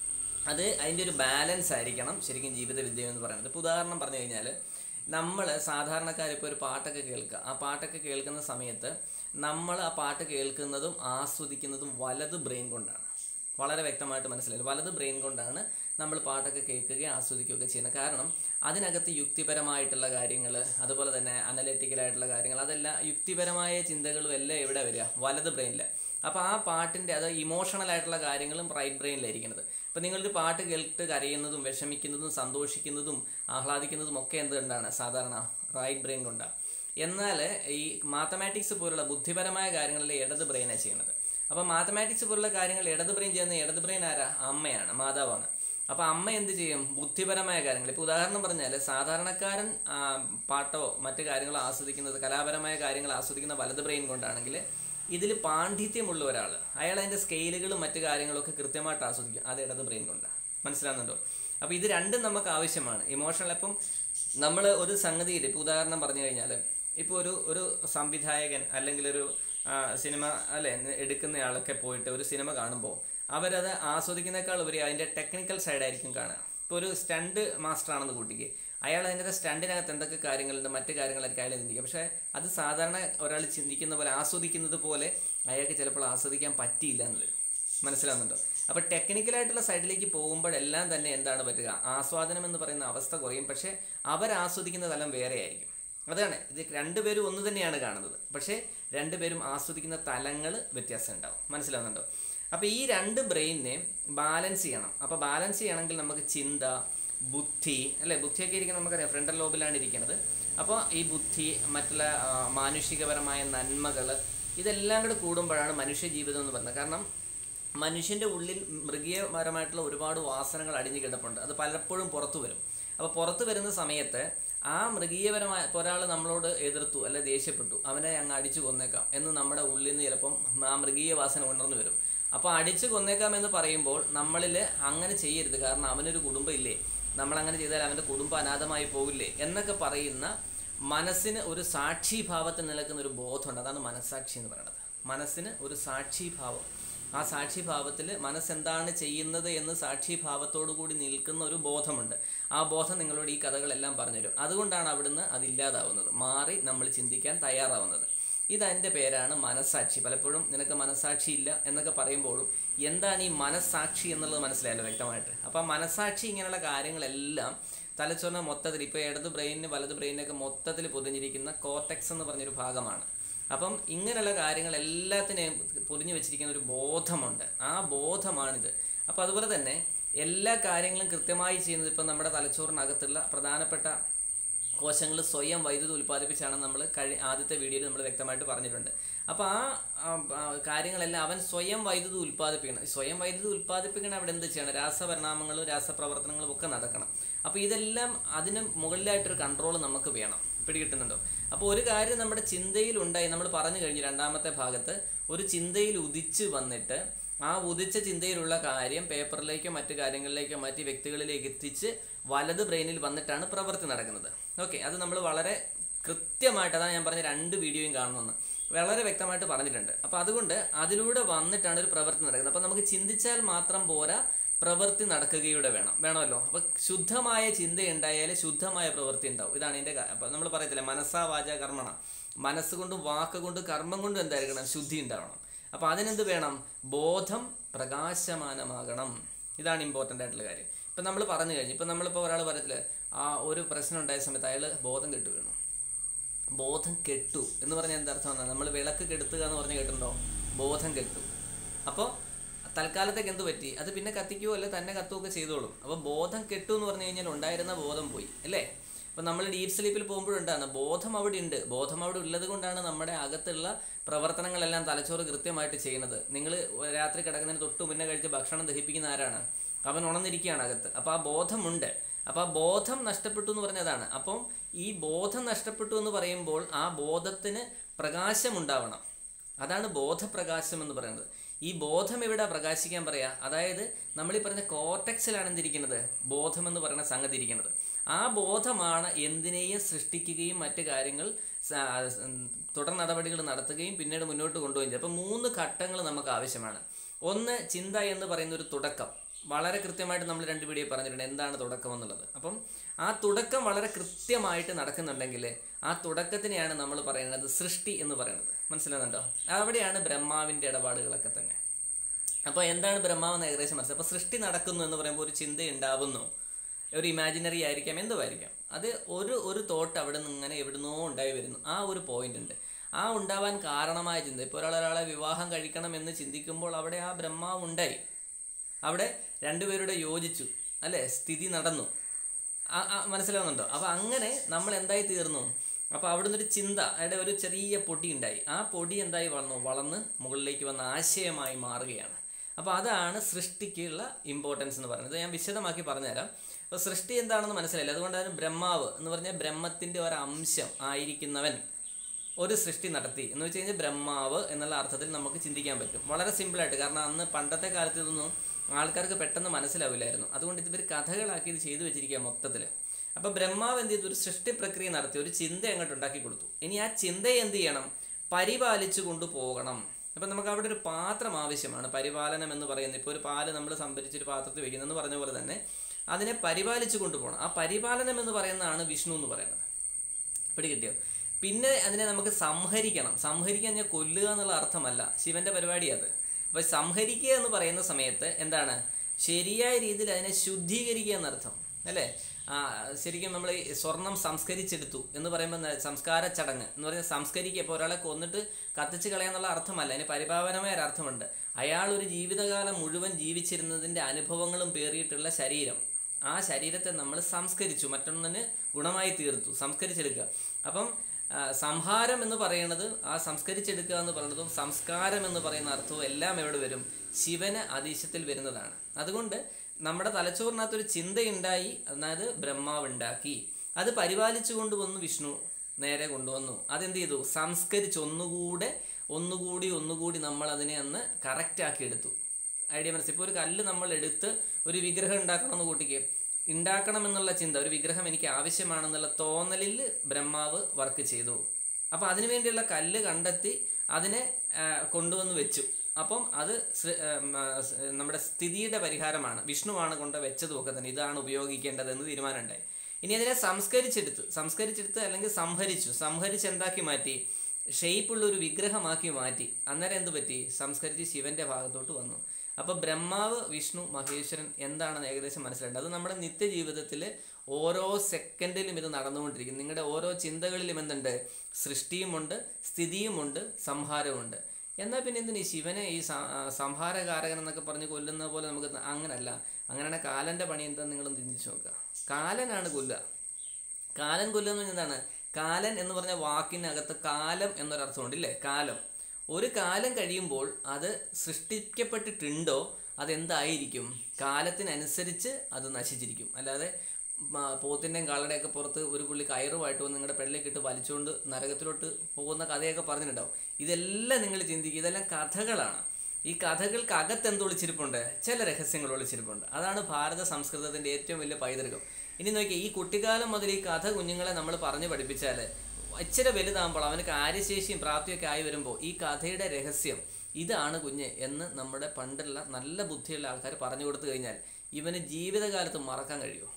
അത് അതിൻ്റെ ഒരു ബാലൻസ് ആയിരിക്കണം ശരിക്കും ജീവിത വിദ്യ എന്ന് പറയുന്നത് ഇപ്പോൾ ഉദാഹരണം പറഞ്ഞു കഴിഞ്ഞാൽ നമ്മൾ സാധാരണക്കാർ ഇപ്പോൾ ഒരു പാട്ടൊക്കെ കേൾക്കുക ആ പാട്ടൊക്കെ കേൾക്കുന്ന സമയത്ത് നമ്മൾ ആ പാട്ട് കേൾക്കുന്നതും ആസ്വദിക്കുന്നതും വലത് ബ്രെയിൻ കൊണ്ടാണ് വളരെ വ്യക്തമായിട്ട് മനസ്സിലായി വലത് ബ്രെയിൻ കൊണ്ടാണ് നമ്മൾ പാട്ടൊക്കെ കേൾക്കുകയും ആസ്വദിക്കുകയൊക്കെ ചെയ്യുന്നത് കാരണം അതിനകത്ത് യുക്തിപരമായിട്ടുള്ള കാര്യങ്ങൾ അതുപോലെ തന്നെ അനലിറ്റിക്കലായിട്ടുള്ള കാര്യങ്ങൾ അതെല്ലാം യുക്തിപരമായ ചിന്തകളും എല്ലാം എവിടെ വരിക വലത് ബ്രെയിനിൽ അപ്പോൾ ആ പാട്ടിൻ്റെ അത് ഇമോഷണൽ ആയിട്ടുള്ള കാര്യങ്ങളും റൈറ്റ് ബ്രെയിനിലായിരിക്കുന്നത് ഇപ്പം നിങ്ങളൊരു പാട്ട് കേട്ട് കരയുന്നതും വിഷമിക്കുന്നതും സന്തോഷിക്കുന്നതും ആഹ്ലാദിക്കുന്നതും ഒക്കെ എന്തുകൊണ്ടാണ് സാധാരണ റൈറ്റ് ബ്രെയിൻ കൊണ്ടാണ് എന്നാൽ ഈ മാത്തമാറ്റിക്സ് പോലുള്ള ബുദ്ധിപരമായ കാര്യങ്ങളിൽ ഇടത് ബ്രെയിനാണ് ചെയ്യുന്നത് അപ്പോൾ മാത്തമാറ്റിക്സ് പോലുള്ള കാര്യങ്ങൾ ഇടത് ബ്രെയിൻ ചെയ്യുന്ന ഇടത് ബ്രെയിൻ ആരാ അമ്മയാണ് മാതാവാണ് അപ്പോൾ അമ്മ എന്ത് ചെയ്യും ബുദ്ധിപരമായ കാര്യങ്ങൾ ഇപ്പോൾ ഉദാഹരണം പറഞ്ഞാൽ സാധാരണക്കാരൻ ആ, പാട്ടോ മറ്റു കാര്യങ്ങളോ ആസ്വദിക്കുന്നത് കലാപരമായ കാര്യങ്ങൾ ആസ്വദിക്കുന്ന വലത് ബ്രെയിൻ കൊണ്ടാണെങ്കിൽ ഇതിൽ പാണ്ഡിത്യമുള്ള ഒരാൾ അയാൾ അതിൻ്റെ സ്കെയിലുകളും മറ്റു കാര്യങ്ങളൊക്കെ കൃത്യമായിട്ട് ആസ്വദിക്കും അത് ഇടത് ബ്രെയിൻ കൊണ്ടാണ് മനസ്സിലാകുന്നുണ്ടോ അപ്പോൾ ഇത് രണ്ടും നമുക്ക് ആവശ്യമാണ് ഇമോഷണൽ അപ്പം നമ്മൾ ഒരു സംഗതിയിൽ ഇപ്പോൾ ഉദാഹരണം പറഞ്ഞു കഴിഞ്ഞാൽ ഇപ്പോൾ ഒരു ഒരു സംവിധായകൻ അല്ലെങ്കിൽ ഒരു ആ, സിനിമ അല്ലെ എടുക്കുന്ന ആളൊക്കെ പോയിട്ട് ഒരു സിനിമ കാണുമ്പോൾ അവരത് ആസ്വദിക്കുന്നേക്കാൾ ഉപരി അതിൻ്റെ ടെക്നിക്കൽ സൈഡായിരിക്കും കാണുക ഇപ്പോൾ ഒരു സ്റ്റണ്ട് മാസ്റ്റർ ആണെന്ന് കൂട്ടിക്ക് അയാൾ അതിൻ്റെ സ്റ്റണ്ടിനകത്ത് എന്തൊക്കെ കാര്യങ്ങളുണ്ട് മറ്റു കാര്യങ്ങളൊക്കെ അയാൾ ചിന്തിക്കുക പക്ഷേ അത് സാധാരണ ഒരാൾ ചിന്തിക്കുന്ന പോലെ ആസ്വദിക്കുന്നത് പോലെ അയാൾക്ക് ചിലപ്പോൾ ആസ്വദിക്കാൻ പറ്റിയില്ല എന്ന് വരും മനസ്സിലാവുന്നുണ്ടോ അപ്പോൾ ടെക്നിക്കലായിട്ടുള്ള സൈഡിലേക്ക് പോകുമ്പോഴെല്ലാം തന്നെ എന്താണ് പറ്റുക ആസ്വാദനം എന്ന് പറയുന്ന അവസ്ഥ കുറയും പക്ഷേ അവരാസ്വദിക്കുന്ന തലം വേറെ ആയിരിക്കും അതാണ് ഇത് രണ്ടുപേരും ഒന്ന് തന്നെയാണ് കാണുന്നത് പക്ഷേ രണ്ടുപേരും ആസ്വദിക്കുന്ന തലങ്ങൾ വ്യത്യാസം ഉണ്ടാവും മനസ്സിലാവുന്നുണ്ടോ അപ്പോൾ ഈ രണ്ട് ബ്രെയിനിനെ ബാലൻസ് ചെയ്യണം അപ്പോൾ ബാലൻസ് ചെയ്യണമെങ്കിൽ നമുക്ക് ചിന്ത ബുദ്ധി അല്ലേ ബുദ്ധിയൊക്കെ ഇരിക്കുന്നത് നമുക്കറിയാം ഫ്രണ്ടൽ ലോബിലാണ് ഇരിക്കുന്നത് അപ്പോൾ ഈ ബുദ്ധി മറ്റുള്ള ആ, മാനുഷികപരമായ നന്മകൾ ഇതെല്ലാം കൂടെ കൂടുമ്പോഴാണ് മനുഷ്യ ജീവിതം എന്ന് പറയുന്നത് കാരണം മനുഷ്യൻ്റെ ഉള്ളിൽ മൃഗീയപരമായിട്ടുള്ള ഒരുപാട് വാസനകൾ അടിഞ്ഞു കിടപ്പുണ്ട് അത് പലപ്പോഴും പുറത്തു വരും അപ്പോൾ പുറത്തു വരുന്ന സമയത്ത് ആ മൃഗീയപരമായ ഇപ്പോൾ ഒരാൾ നമ്മളോട് എതിർത്തു അല്ലെ ദേഷ്യപ്പെട്ടു അവനെ അങ്ങ് അടിച്ചു കൊന്നേക്കാം എന്ന് നമ്മുടെ ഉള്ളിൽ നിന്ന് ചിലപ്പം ആ മൃഗീയ വാസന ഉണർന്നു വരും അപ്പോൾ അടിച്ചു കൊന്നേക്കാം എന്ന് പറയുമ്പോൾ നമ്മളിൽ അങ്ങനെ ചെയ്യരുത് കാരണം അവനൊരു കുടുംബം ഇല്ലേ നമ്മൾ അങ്ങനെ ചെയ്താൽ അവൻ്റെ കുടുംബം അനാഥമായി പോകില്ലേ എന്നൊക്കെ പറയുന്ന മനസ്സിന് ഒരു സാക്ഷിഭാവത്തിൽ നിലനിൽക്കുന്ന ഒരു ബോധമുണ്ട് അതാണ് മനസ്സാക്ഷി എന്ന് പറയുന്നത് മനസ്സിന് ഒരു സാക്ഷിഭാവം ആ സാക്ഷിഭാവത്തിൽ മനസ്സെന്താണ് ചെയ്യുന്നത് എന്ന് സാക്ഷിഭാവത്തോടു കൂടി നിൽക്കുന്ന ഒരു ബോധമുണ്ട് ആ ബോധം നിങ്ങളോട് ഈ കഥകളെല്ലാം പറഞ്ഞുതരും അതുകൊണ്ടാണ് അവിടുന്ന് അതില്ലാതാവുന്നത് മാറി നമ്മൾ ചിന്തിക്കാൻ തയ്യാറാവുന്നത് ഇതെൻ്റെ പേരാണ് മനസ്സാക്ഷി പലപ്പോഴും നിനക്ക് മനസ്സാക്ഷി ഇല്ല എന്നൊക്കെ പറയുമ്പോഴും എന്താണ് ഈ മനസ്സാക്ഷി എന്നുള്ളത് മനസ്സിലായല്ലോ വ്യക്തമായിട്ട് അപ്പോൾ ആ മനസ്സാക്ഷി ഇങ്ങനെയുള്ള കാര്യങ്ങളെല്ലാം തലച്ചോറിന് മൊത്തത്തിൽ ഇപ്പോൾ ഇടത് ബ്രെയിനിന് വലത് ബ്രെയിനൊക്കെ മൊത്തത്തിൽ പൊതിഞ്ഞിരിക്കുന്ന കോർട്ടെക്സ് എന്ന് പറഞ്ഞൊരു ഭാഗമാണ് അപ്പം ഇങ്ങനെയുള്ള കാര്യങ്ങൾ എല്ലാത്തിനെയും പൊതിഞ്ഞു വെച്ചിരിക്കുന്ന ഒരു ബോധമുണ്ട് ആ ബോധമാണിത് അപ്പോൾ അതുപോലെ തന്നെ എല്ലാ കാര്യങ്ങളും കൃത്യമായി ചെയ്യുന്നത് ഇപ്പം നമ്മുടെ തലച്ചോറിനകത്തുള്ള പ്രധാനപ്പെട്ട കോശങ്ങൾ സ്വയം വൈദ്യുതി ഉൽപ്പാദിപ്പിച്ചാണ് നമ്മൾ കഴി ആദ്യത്തെ വീഡിയോയിൽ നമ്മൾ വ്യക്തമായിട്ട് പറഞ്ഞിട്ടുണ്ട് അപ്പോൾ ആ ആ, ആ, കാര്യങ്ങളെല്ലാം അവൻ സ്വയം വൈദ്യുതി ഉൽപ്പാദിപ്പിക്കണം സ്വയം വൈദ്യുതി ഉൽപ്പാദിപ്പിക്കണം അവിടെ എന്ത് ചെയ്യണം രാസപരിണാമങ്ങളും രാസപ്രവർത്തനങ്ങളും ഒക്കെ നടക്കണം അപ്പോൾ ഇതെല്ലാം അതിന് മുകളിലായിട്ടൊരു കൺട്രോൾ നമുക്ക് വേണം പിടികിട്ടുന്നുണ്ടോ അപ്പോൾ ഒരു കാര്യം നമ്മുടെ ചിന്തയിൽ ഉണ്ടായി നമ്മൾ പറഞ്ഞു കഴിഞ്ഞു രണ്ടാമത്തെ ഭാഗത്ത് ഒരു ചിന്തയിൽ ഉദിച്ച് വന്നിട്ട് ആ ഉദിച്ച ചിന്തയിലുള്ള കാര്യം പേപ്പറിലേക്കോ മറ്റു കാര്യങ്ങളിലേക്കോ മറ്റ് വ്യക്തികളിലേക്ക് എത്തിച്ച് വലത് ബ്രെയിനിൽ വന്നിട്ടാണ് പ്രവൃത്തി നടക്കുന്നത് ഓക്കെ അത് നമ്മൾ വളരെ കൃത്യമായിട്ട് അതാണ് ഞാൻ പറഞ്ഞ രണ്ട് വീഡിയോയും കാണണമെന്ന് വളരെ വ്യക്തമായിട്ട് പറഞ്ഞിട്ടുണ്ട് അപ്പോൾ അതുകൊണ്ട് അതിലൂടെ വന്നിട്ടാണ് ഒരു പ്രവൃത്തി നടക്കുന്നത് അപ്പോൾ നമുക്ക് ചിന്തിച്ചാൽ മാത്രം പോരാ പ്രവൃത്തി നടക്കുകയൂടെ വേണം വേണമല്ലോ അപ്പോൾ ശുദ്ധമായ ചിന്ത ഉണ്ടായാലേ ശുദ്ധമായ പ്രവൃത്തി ഉണ്ടാവും ഇതാണ് എൻ്റെ അപ്പോൾ നമ്മൾ പറയത്തില്ല മനസ്സാ വാച കർമ്മണ മനസ്സുകൊണ്ടും വാക്കുകൊണ്ടും കർമ്മം കൊണ്ടും എന്തായിരിക്കണം ശുദ്ധി ഉണ്ടാവണം അപ്പോൾ അതിനെന്ത് വേണം ബോധം പ്രകാശമാനമാകണം ഇതാണ് ഇമ്പോർട്ടൻ്റ് ആയിട്ടുള്ള കാര്യം ഇപ്പം നമ്മൾ പറഞ്ഞു കഴിഞ്ഞു ഇപ്പം നമ്മളിപ്പോൾ ഒരാൾ പറയത്തില്ല ആ ഒരു പ്രശ്നം ഉണ്ടായ സമയത്ത് അയാൾ ബോധം കെട്ടു വീണു ബോധം കെട്ടു എന്ന് പറഞ്ഞാൽ എന്താ അർത്ഥം നമ്മൾ വിളക്ക് കെടുത്തുക എന്ന് പറഞ്ഞ് കേട്ടിട്ടുണ്ടോ ബോധം കെട്ടു അപ്പോൾ തൽക്കാലത്തേക്ക് എന്ത് പറ്റി അത് പിന്നെ കത്തിക്കുകയോ അല്ലെ തന്നെ കത്തുകയൊക്കെ ചെയ്തോളും അപ്പോൾ ബോധം കെട്ടു എന്ന് പറഞ്ഞു കഴിഞ്ഞാൽ ഉണ്ടായിരുന്ന ബോധം പോയി അല്ലേ അപ്പോൾ നമ്മൾ ഡീപ്പ് സ്ലീപ്പിൽ പോകുമ്പോഴുണ്ടാണ് ബോധം അവിടെ ഉണ്ട് ബോധം അവിടെ ഉള്ളത് കൊണ്ടാണ് നമ്മുടെ അകത്തുള്ള പ്രവർത്തനങ്ങളെല്ലാം തലച്ചോറ് കൃത്യമായിട്ട് ചെയ്യുന്നത് നിങ്ങൾ രാത്രി കിടക്കുന്നതിന് തൊട്ട് മുന്നേ കഴിച്ച് ഭക്ഷണം ദഹിപ്പിക്കുന്ന ആരാണ് അവൻ ഉണർന്നിരിക്കുകയാണ് അകത്ത് അപ്പോൾ ആ ബോധമുണ്ട് അപ്പോൾ ആ ബോധം നഷ്ടപ്പെട്ടു എന്ന് പറഞ്ഞതാണ് അപ്പം ഈ ബോധം നഷ്ടപ്പെട്ടു എന്ന് പറയുമ്പോൾ ആ ബോധത്തിന് പ്രകാശമുണ്ടാവണം അതാണ് ബോധപ്രകാശം എന്ന് പറയുന്നത് ഈ ബോധം എവിടെ പ്രകാശിക്കാൻ പറയാ അതായത് നമ്മൾ ഈ പറഞ്ഞ കോർട്ടക്സിലാണ് എന്തിരിക്കുന്നത് ബോധം എന്ന് പറയുന്ന സംഗതി ഇരിക്കുന്നത് ആ ബോധമാണ് എന്തിനേയും സൃഷ്ടിക്കുകയും മറ്റു കാര്യങ്ങൾ സ- ഉം, തുടർ നടപടികൾ നടത്തുകയും പിന്നീട് മുന്നോട്ട് കൊണ്ടുപോവുകയും ചെയ്യും അപ്പോൾ മൂന്ന് ഘട്ടങ്ങൾ നമുക്ക് ആവശ്യമാണ് ഒന്ന് ചിന്ത എന്ന് പറയുന്ന ഒരു തുടക്കം വളരെ കൃത്യമായിട്ട് നമ്മൾ രണ്ട് വീഡിയോ പറഞ്ഞിട്ടുണ്ട് എന്താണ് തുടക്കം എന്നുള്ളത് അപ്പം ആ തുടക്കം വളരെ കൃത്യമായിട്ട് നടക്കുന്നുണ്ടെങ്കിൽ ആ തുടക്കത്തിനെയാണ് നമ്മൾ പറയുന്നത് സൃഷ്ടി എന്ന് പറയുന്നത് മനസ്സിലാകുന്നുണ്ടോ അവിടെയാണ് ബ്രഹ്മാവിൻ്റെ ഇടപാടുകളൊക്കെ തന്നെ അപ്പോൾ എന്താണ് ബ്രഹ്മാവെന്ന് ഏകദേശം മനസ്സിലായി അപ്പോൾ സൃഷ്ടി നടക്കുന്നു എന്ന് പറയുമ്പോൾ ഒരു ചിന്ത ഉണ്ടാവുന്നു ഒരു ഇമാജിനറി ആയിരിക്കാം എന്തുമായിരിക്കാം അത് ഒരു ഒരു തോട്ട് അവിടെ നിന്ന് ഇങ്ങനെ എവിടുന്നോ ഉണ്ടായി വരുന്നു ആ ഒരു പോയിന്റ് ഉണ്ട് ആ ഉണ്ടാവാൻ കാരണമായ ചിന്ത ഇപ്പോൾ ഒരാൾ ഒരാളെ വിവാഹം കഴിക്കണം എന്ന് ചിന്തിക്കുമ്പോൾ അവിടെ ആ ബ്രഹ്മാവ് ഉണ്ടായി അവിടെ രണ്ടുപേരുടെ യോജിച്ചു അല്ലേ സ്ഥിതി നടന്നു ആ- ആ, മനസ്സിലാവുന്നുണ്ടോ അപ്പോൾ അങ്ങനെ നമ്മൾ എന്തായി തീർന്നു അപ്പോൾ അവിടുന്ന് ഒരു ചിന്ത അവിടെ ഒരു ചെറിയ പൊടി ഉണ്ടായി ആ പൊടി എന്തായി വളർന്നു വളർന്ന് മുകളിലേക്ക് വന്ന ആശയമായി മാറുകയാണ് അപ്പോൾ അതാണ് സൃഷ്ടിക്കുള്ള ഇമ്പോർട്ടൻസ് എന്ന് പറയുന്നത് ഞാൻ വിശദമാക്കി പറഞ്ഞുതരാം അപ്പോൾ സൃഷ്ടി എന്താണെന്ന് മനസ്സിലായില്ല അതുകൊണ്ടാണ് ബ്രഹ്മാവ് എന്ന് പറഞ്ഞാൽ ബ്രഹ്മത്തിൻ്റെ ഒരു അംശം ആയിരിക്കുന്നവൻ ഒരു സൃഷ്ടി നടത്തി എന്ന് വെച്ച് കഴിഞ്ഞാൽ ബ്രഹ്മാവ് എന്നുള്ള അർത്ഥത്തിൽ നമുക്ക് ചിന്തിക്കാൻ പറ്റും വളരെ സിമ്പിളായിട്ട് കാരണം അന്ന് പണ്ടത്തെ കാലത്ത് ഇതൊന്നും ആൾക്കാർക്ക് പെട്ടെന്ന് മനസ്സിലാവില്ലായിരുന്നു അതുകൊണ്ട് ഇവർ കഥകളാക്കി ഇത് ചെയ്തു വെച്ചിരിക്കുക മൊത്തത്തിൽ അപ്പോൾ ബ്രഹ്മാവ് എന്ത് ചെയ്തു ഒരു സൃഷ്ടി പ്രക്രിയ നടത്തി ഒരു ചിന്ത അങ്ങോട്ട് ഉണ്ടാക്കി കൊടുത്തു ഇനി ആ ചിന്തയെ എന്ത് ചെയ്യണം പരിപാലിച്ചു കൊണ്ടുപോകണം അപ്പം നമുക്ക് അവിടെ ഒരു പാത്രം ആവശ്യമാണ് പരിപാലനം എന്ന് പറയുന്നത് ഇപ്പോൾ ഒരു പാല് നമ്മൾ സംഭരിച്ചൊരു പാത്രത്തിൽ വെക്കുന്നതെന്ന് പറഞ്ഞ പോലെ തന്നെ അതിനെ പരിപാലിച്ചു കൊണ്ടുപോകണം ആ പരിപാലനം എന്ന് പറയുന്നതാണ് വിഷ്ണു എന്ന് പറയുന്നത് പിടികിട്ടിയോ പിന്നെ അതിനെ നമുക്ക് സംഹരിക്കണം സംഹരിക്കാൻ ഞാൻ കൊല്ലുക എന്നുള്ള അർത്ഥമല്ല ശിവന്റെ പരിപാടി അത് അപ്പോൾ സംഹരിക്കുക എന്ന് പറയുന്ന സമയത്ത് എന്താണ് ശരിയായ രീതിയിൽ അതിനെ ശുദ്ധീകരിക്കുക എന്നർത്ഥം അല്ലേ ആ ശരിക്കും നമ്മൾ ഈ സ്വർണം സംസ്കരിച്ചെടുത്തു എന്ന് പറയുമ്പോൾ എന്താ? സംസ്കാര ചടങ്ങ് എന്ന് പറഞ്ഞാൽ സംസ്കരിക്കുക ഇപ്പോൾ ഒരാളെ കൊന്നിട്ട് കത്തിച്ച് കളയാന്നുള്ള അർത്ഥമല്ല അതിന് പരിപാവനമായ ഒരു അർത്ഥമുണ്ട് അയാൾ ഒരു ജീവിതകാലം മുഴുവൻ ജീവിച്ചിരുന്നതിൻ്റെ അനുഭവങ്ങളും പേറിയിട്ടുള്ള ശരീരം ആ ശരീരത്തെ നമ്മൾ സംസ്കരിച്ചു മറ്റൊന്നിന് ഗുണമായി തീർത്തു സംസ്കരിച്ചെടുക്കുക അപ്പം ആ, സംഹാരം എന്ന് പറയുന്നത് ആ സംസ്കരിച്ചെടുക്കുക എന്ന് പറയുന്നതും സംസ്കാരം എന്ന് പറയുന്ന അർത്ഥവും എല്ലാം എവിടെ വരും ശിവന് അതീശത്തിൽ വരുന്നതാണ് അതുകൊണ്ട് നമ്മുടെ തലച്ചോറിനകത്തൊരു ചിന്തയുണ്ടായി അതായത് ബ്രഹ്മാവ് ഉണ്ടാക്കി അത് പരിപാലിച്ചു കൊണ്ടുവന്നു വിഷ്ണു നേരെ കൊണ്ടുവന്നു അതെന്ത് ചെയ്തു സംസ്കരിച്ച് ഒന്നുകൂടെ ഒന്നുകൂടി ഒന്നുകൂടി നമ്മൾ അതിനെ അന്ന് കറക്റ്റ് ആക്കി എടുത്തു ഐഡിയ മനസ്സിൽ ഇപ്പോൾ ഒരു കല്ല് നമ്മൾ എടുത്ത് ഒരു വിഗ്രഹം ഉണ്ടാക്കണമെന്ന് കൂട്ടിക്ക് ഉണ്ടാക്കണം എന്നുള്ള ചിന്ത ഒരു വിഗ്രഹം എനിക്ക് ആവശ്യമാണെന്നുള്ള തോന്നലിൽ ബ്രഹ്മാവ് വർക്ക് ചെയ്തു അപ്പോൾ അതിനു വേണ്ടിയുള്ള കല്ല് കണ്ടെത്തി അതിനെ ആ, കൊണ്ടുവന്ന് വെച്ചു അപ്പം അത് സൃ- ഉം, ആ, സ്- നമ്മുടെ സ്ഥിതിയുടെ പരിഹാരമാണ് വിഷ്ണുവാണ് കൊണ്ട് വെച്ചതും ഒക്കെ തന്നെ ഇതാണ് ഉപയോഗിക്കേണ്ടതെന്ന് തീരുമാനമുണ്ടായി ഇനി അതിനെ സംസ്കരിച്ചെടുത്ത് സംസ്കരിച്ചെടുത്ത് അല്ലെങ്കിൽ സംഹരിച്ചു സംഹരിച്ച് എന്താക്കി മാറ്റി ഷെയ്പ്പുള്ള ഒരു വിഗ്രഹമാക്കി മാറ്റി അന്നേരം എന്ത് പറ്റി സംസ്കരിച്ച് ശിവന്റെ ഭാഗത്തോട്ട് വന്നു അപ്പോൾ ബ്രഹ്മാവ് വിഷ്ണു മഹേശ്വരൻ എന്താണെന്ന് ഏകദേശം മനസ്സിലായിട്ട് അത് നമ്മുടെ നിത്യജീവിതത്തിൽ ഓരോ സെക്കൻഡിലും ഇത് നടന്നുകൊണ്ടിരിക്കും നിങ്ങളുടെ ഓരോ ചിന്തകളിലും എന്തുണ്ട് സൃഷ്ടിയുമുണ്ട് സ്ഥിതിയുമുണ്ട് സംഹാരമുണ്ട് എന്നാൽ പിന്നെ എന്തിനീ ശിവനെ ഈ സ- ആ, സംഹാരകാരകൻ എന്നൊക്കെ പറഞ്ഞ് കൊല്ലുന്ന പോലെ നമുക്ക് ന- അങ്ങനല്ല അങ്ങനെയാണ് കാലൻ്റെ പണി എന്താന്ന് നിങ്ങളും ചിന്തിച്ച് നോക്കുക കാലനാണ് കൊല്ലുക കാലൻ കൊല്ലുക എന്ന് പറഞ്ഞാൽ എന്താണ് കാലൻ എന്ന് പറഞ്ഞ വാക്കിനകത്ത് കാലം എന്നൊരർത്ഥമുണ്ട് ഇല്ലേ കാലം ഒരു കാലം കഴിയുമ്പോൾ അത് സൃഷ്ടിക്കപ്പെട്ടിട്ടുണ്ടോ അതെന്തായിരിക്കും കാലത്തിനനുസരിച്ച് അത് നശിച്ചിരിക്കും അല്ലാതെ മ- പോത്തിൻ്റെയും കാളയുടെയൊക്കെ പുറത്ത് ഒരു പുള്ളി കയറുമായിട്ട് വന്ന് നിങ്ങളുടെ പെള്ളിലേക്ക് ഇട്ട് വലിച്ചുകൊണ്ട് നരകത്തിലോട്ട് പോകുന്ന കഥയൊക്കെ പറഞ്ഞിട്ടുണ്ടാവും ഇതെല്ലാം നിങ്ങൾ ചിന്തിക്കുക ഇതെല്ലാം കഥകളാണ് ഈ കഥകൾക്ക് അകത്ത് എന്ത് ഒളിച്ചിരിപ്പുണ്ട് ചില രഹസ്യങ്ങൾ ഒളിച്ചിരിപ്പുണ്ട് അതാണ് ഭാരത സംസ്കൃതത്തിൻ്റെ ഏറ്റവും വലിയ പൈതൃകം ഇനി നോക്കിയാൽ ഈ കുട്ടിക്കാലം മുതൽ ഈ കഥ കുഞ്ഞുങ്ങളെ നമ്മൾ പറഞ്ഞു പഠിപ്പിച്ചാൽ ഇച്ചിരി വലുതാകുമ്പോൾ അവന് കാര്യശേഷിയും പ്രാപ്തിയൊക്കെ ആയി വരുമ്പോൾ ഈ കഥയുടെ രഹസ്യം ഇതാണ് കുഞ്ഞ് എന്ന് നമ്മുടെ പണ്ടുള്ള നല്ല ബുദ്ധിയുള്ള ആൾക്കാർ പറഞ്ഞു കൊടുത്തു കഴിഞ്ഞാൽ ഇവന് ജീവിതകാലത്ത് മറക്കാൻ കഴിയുമോ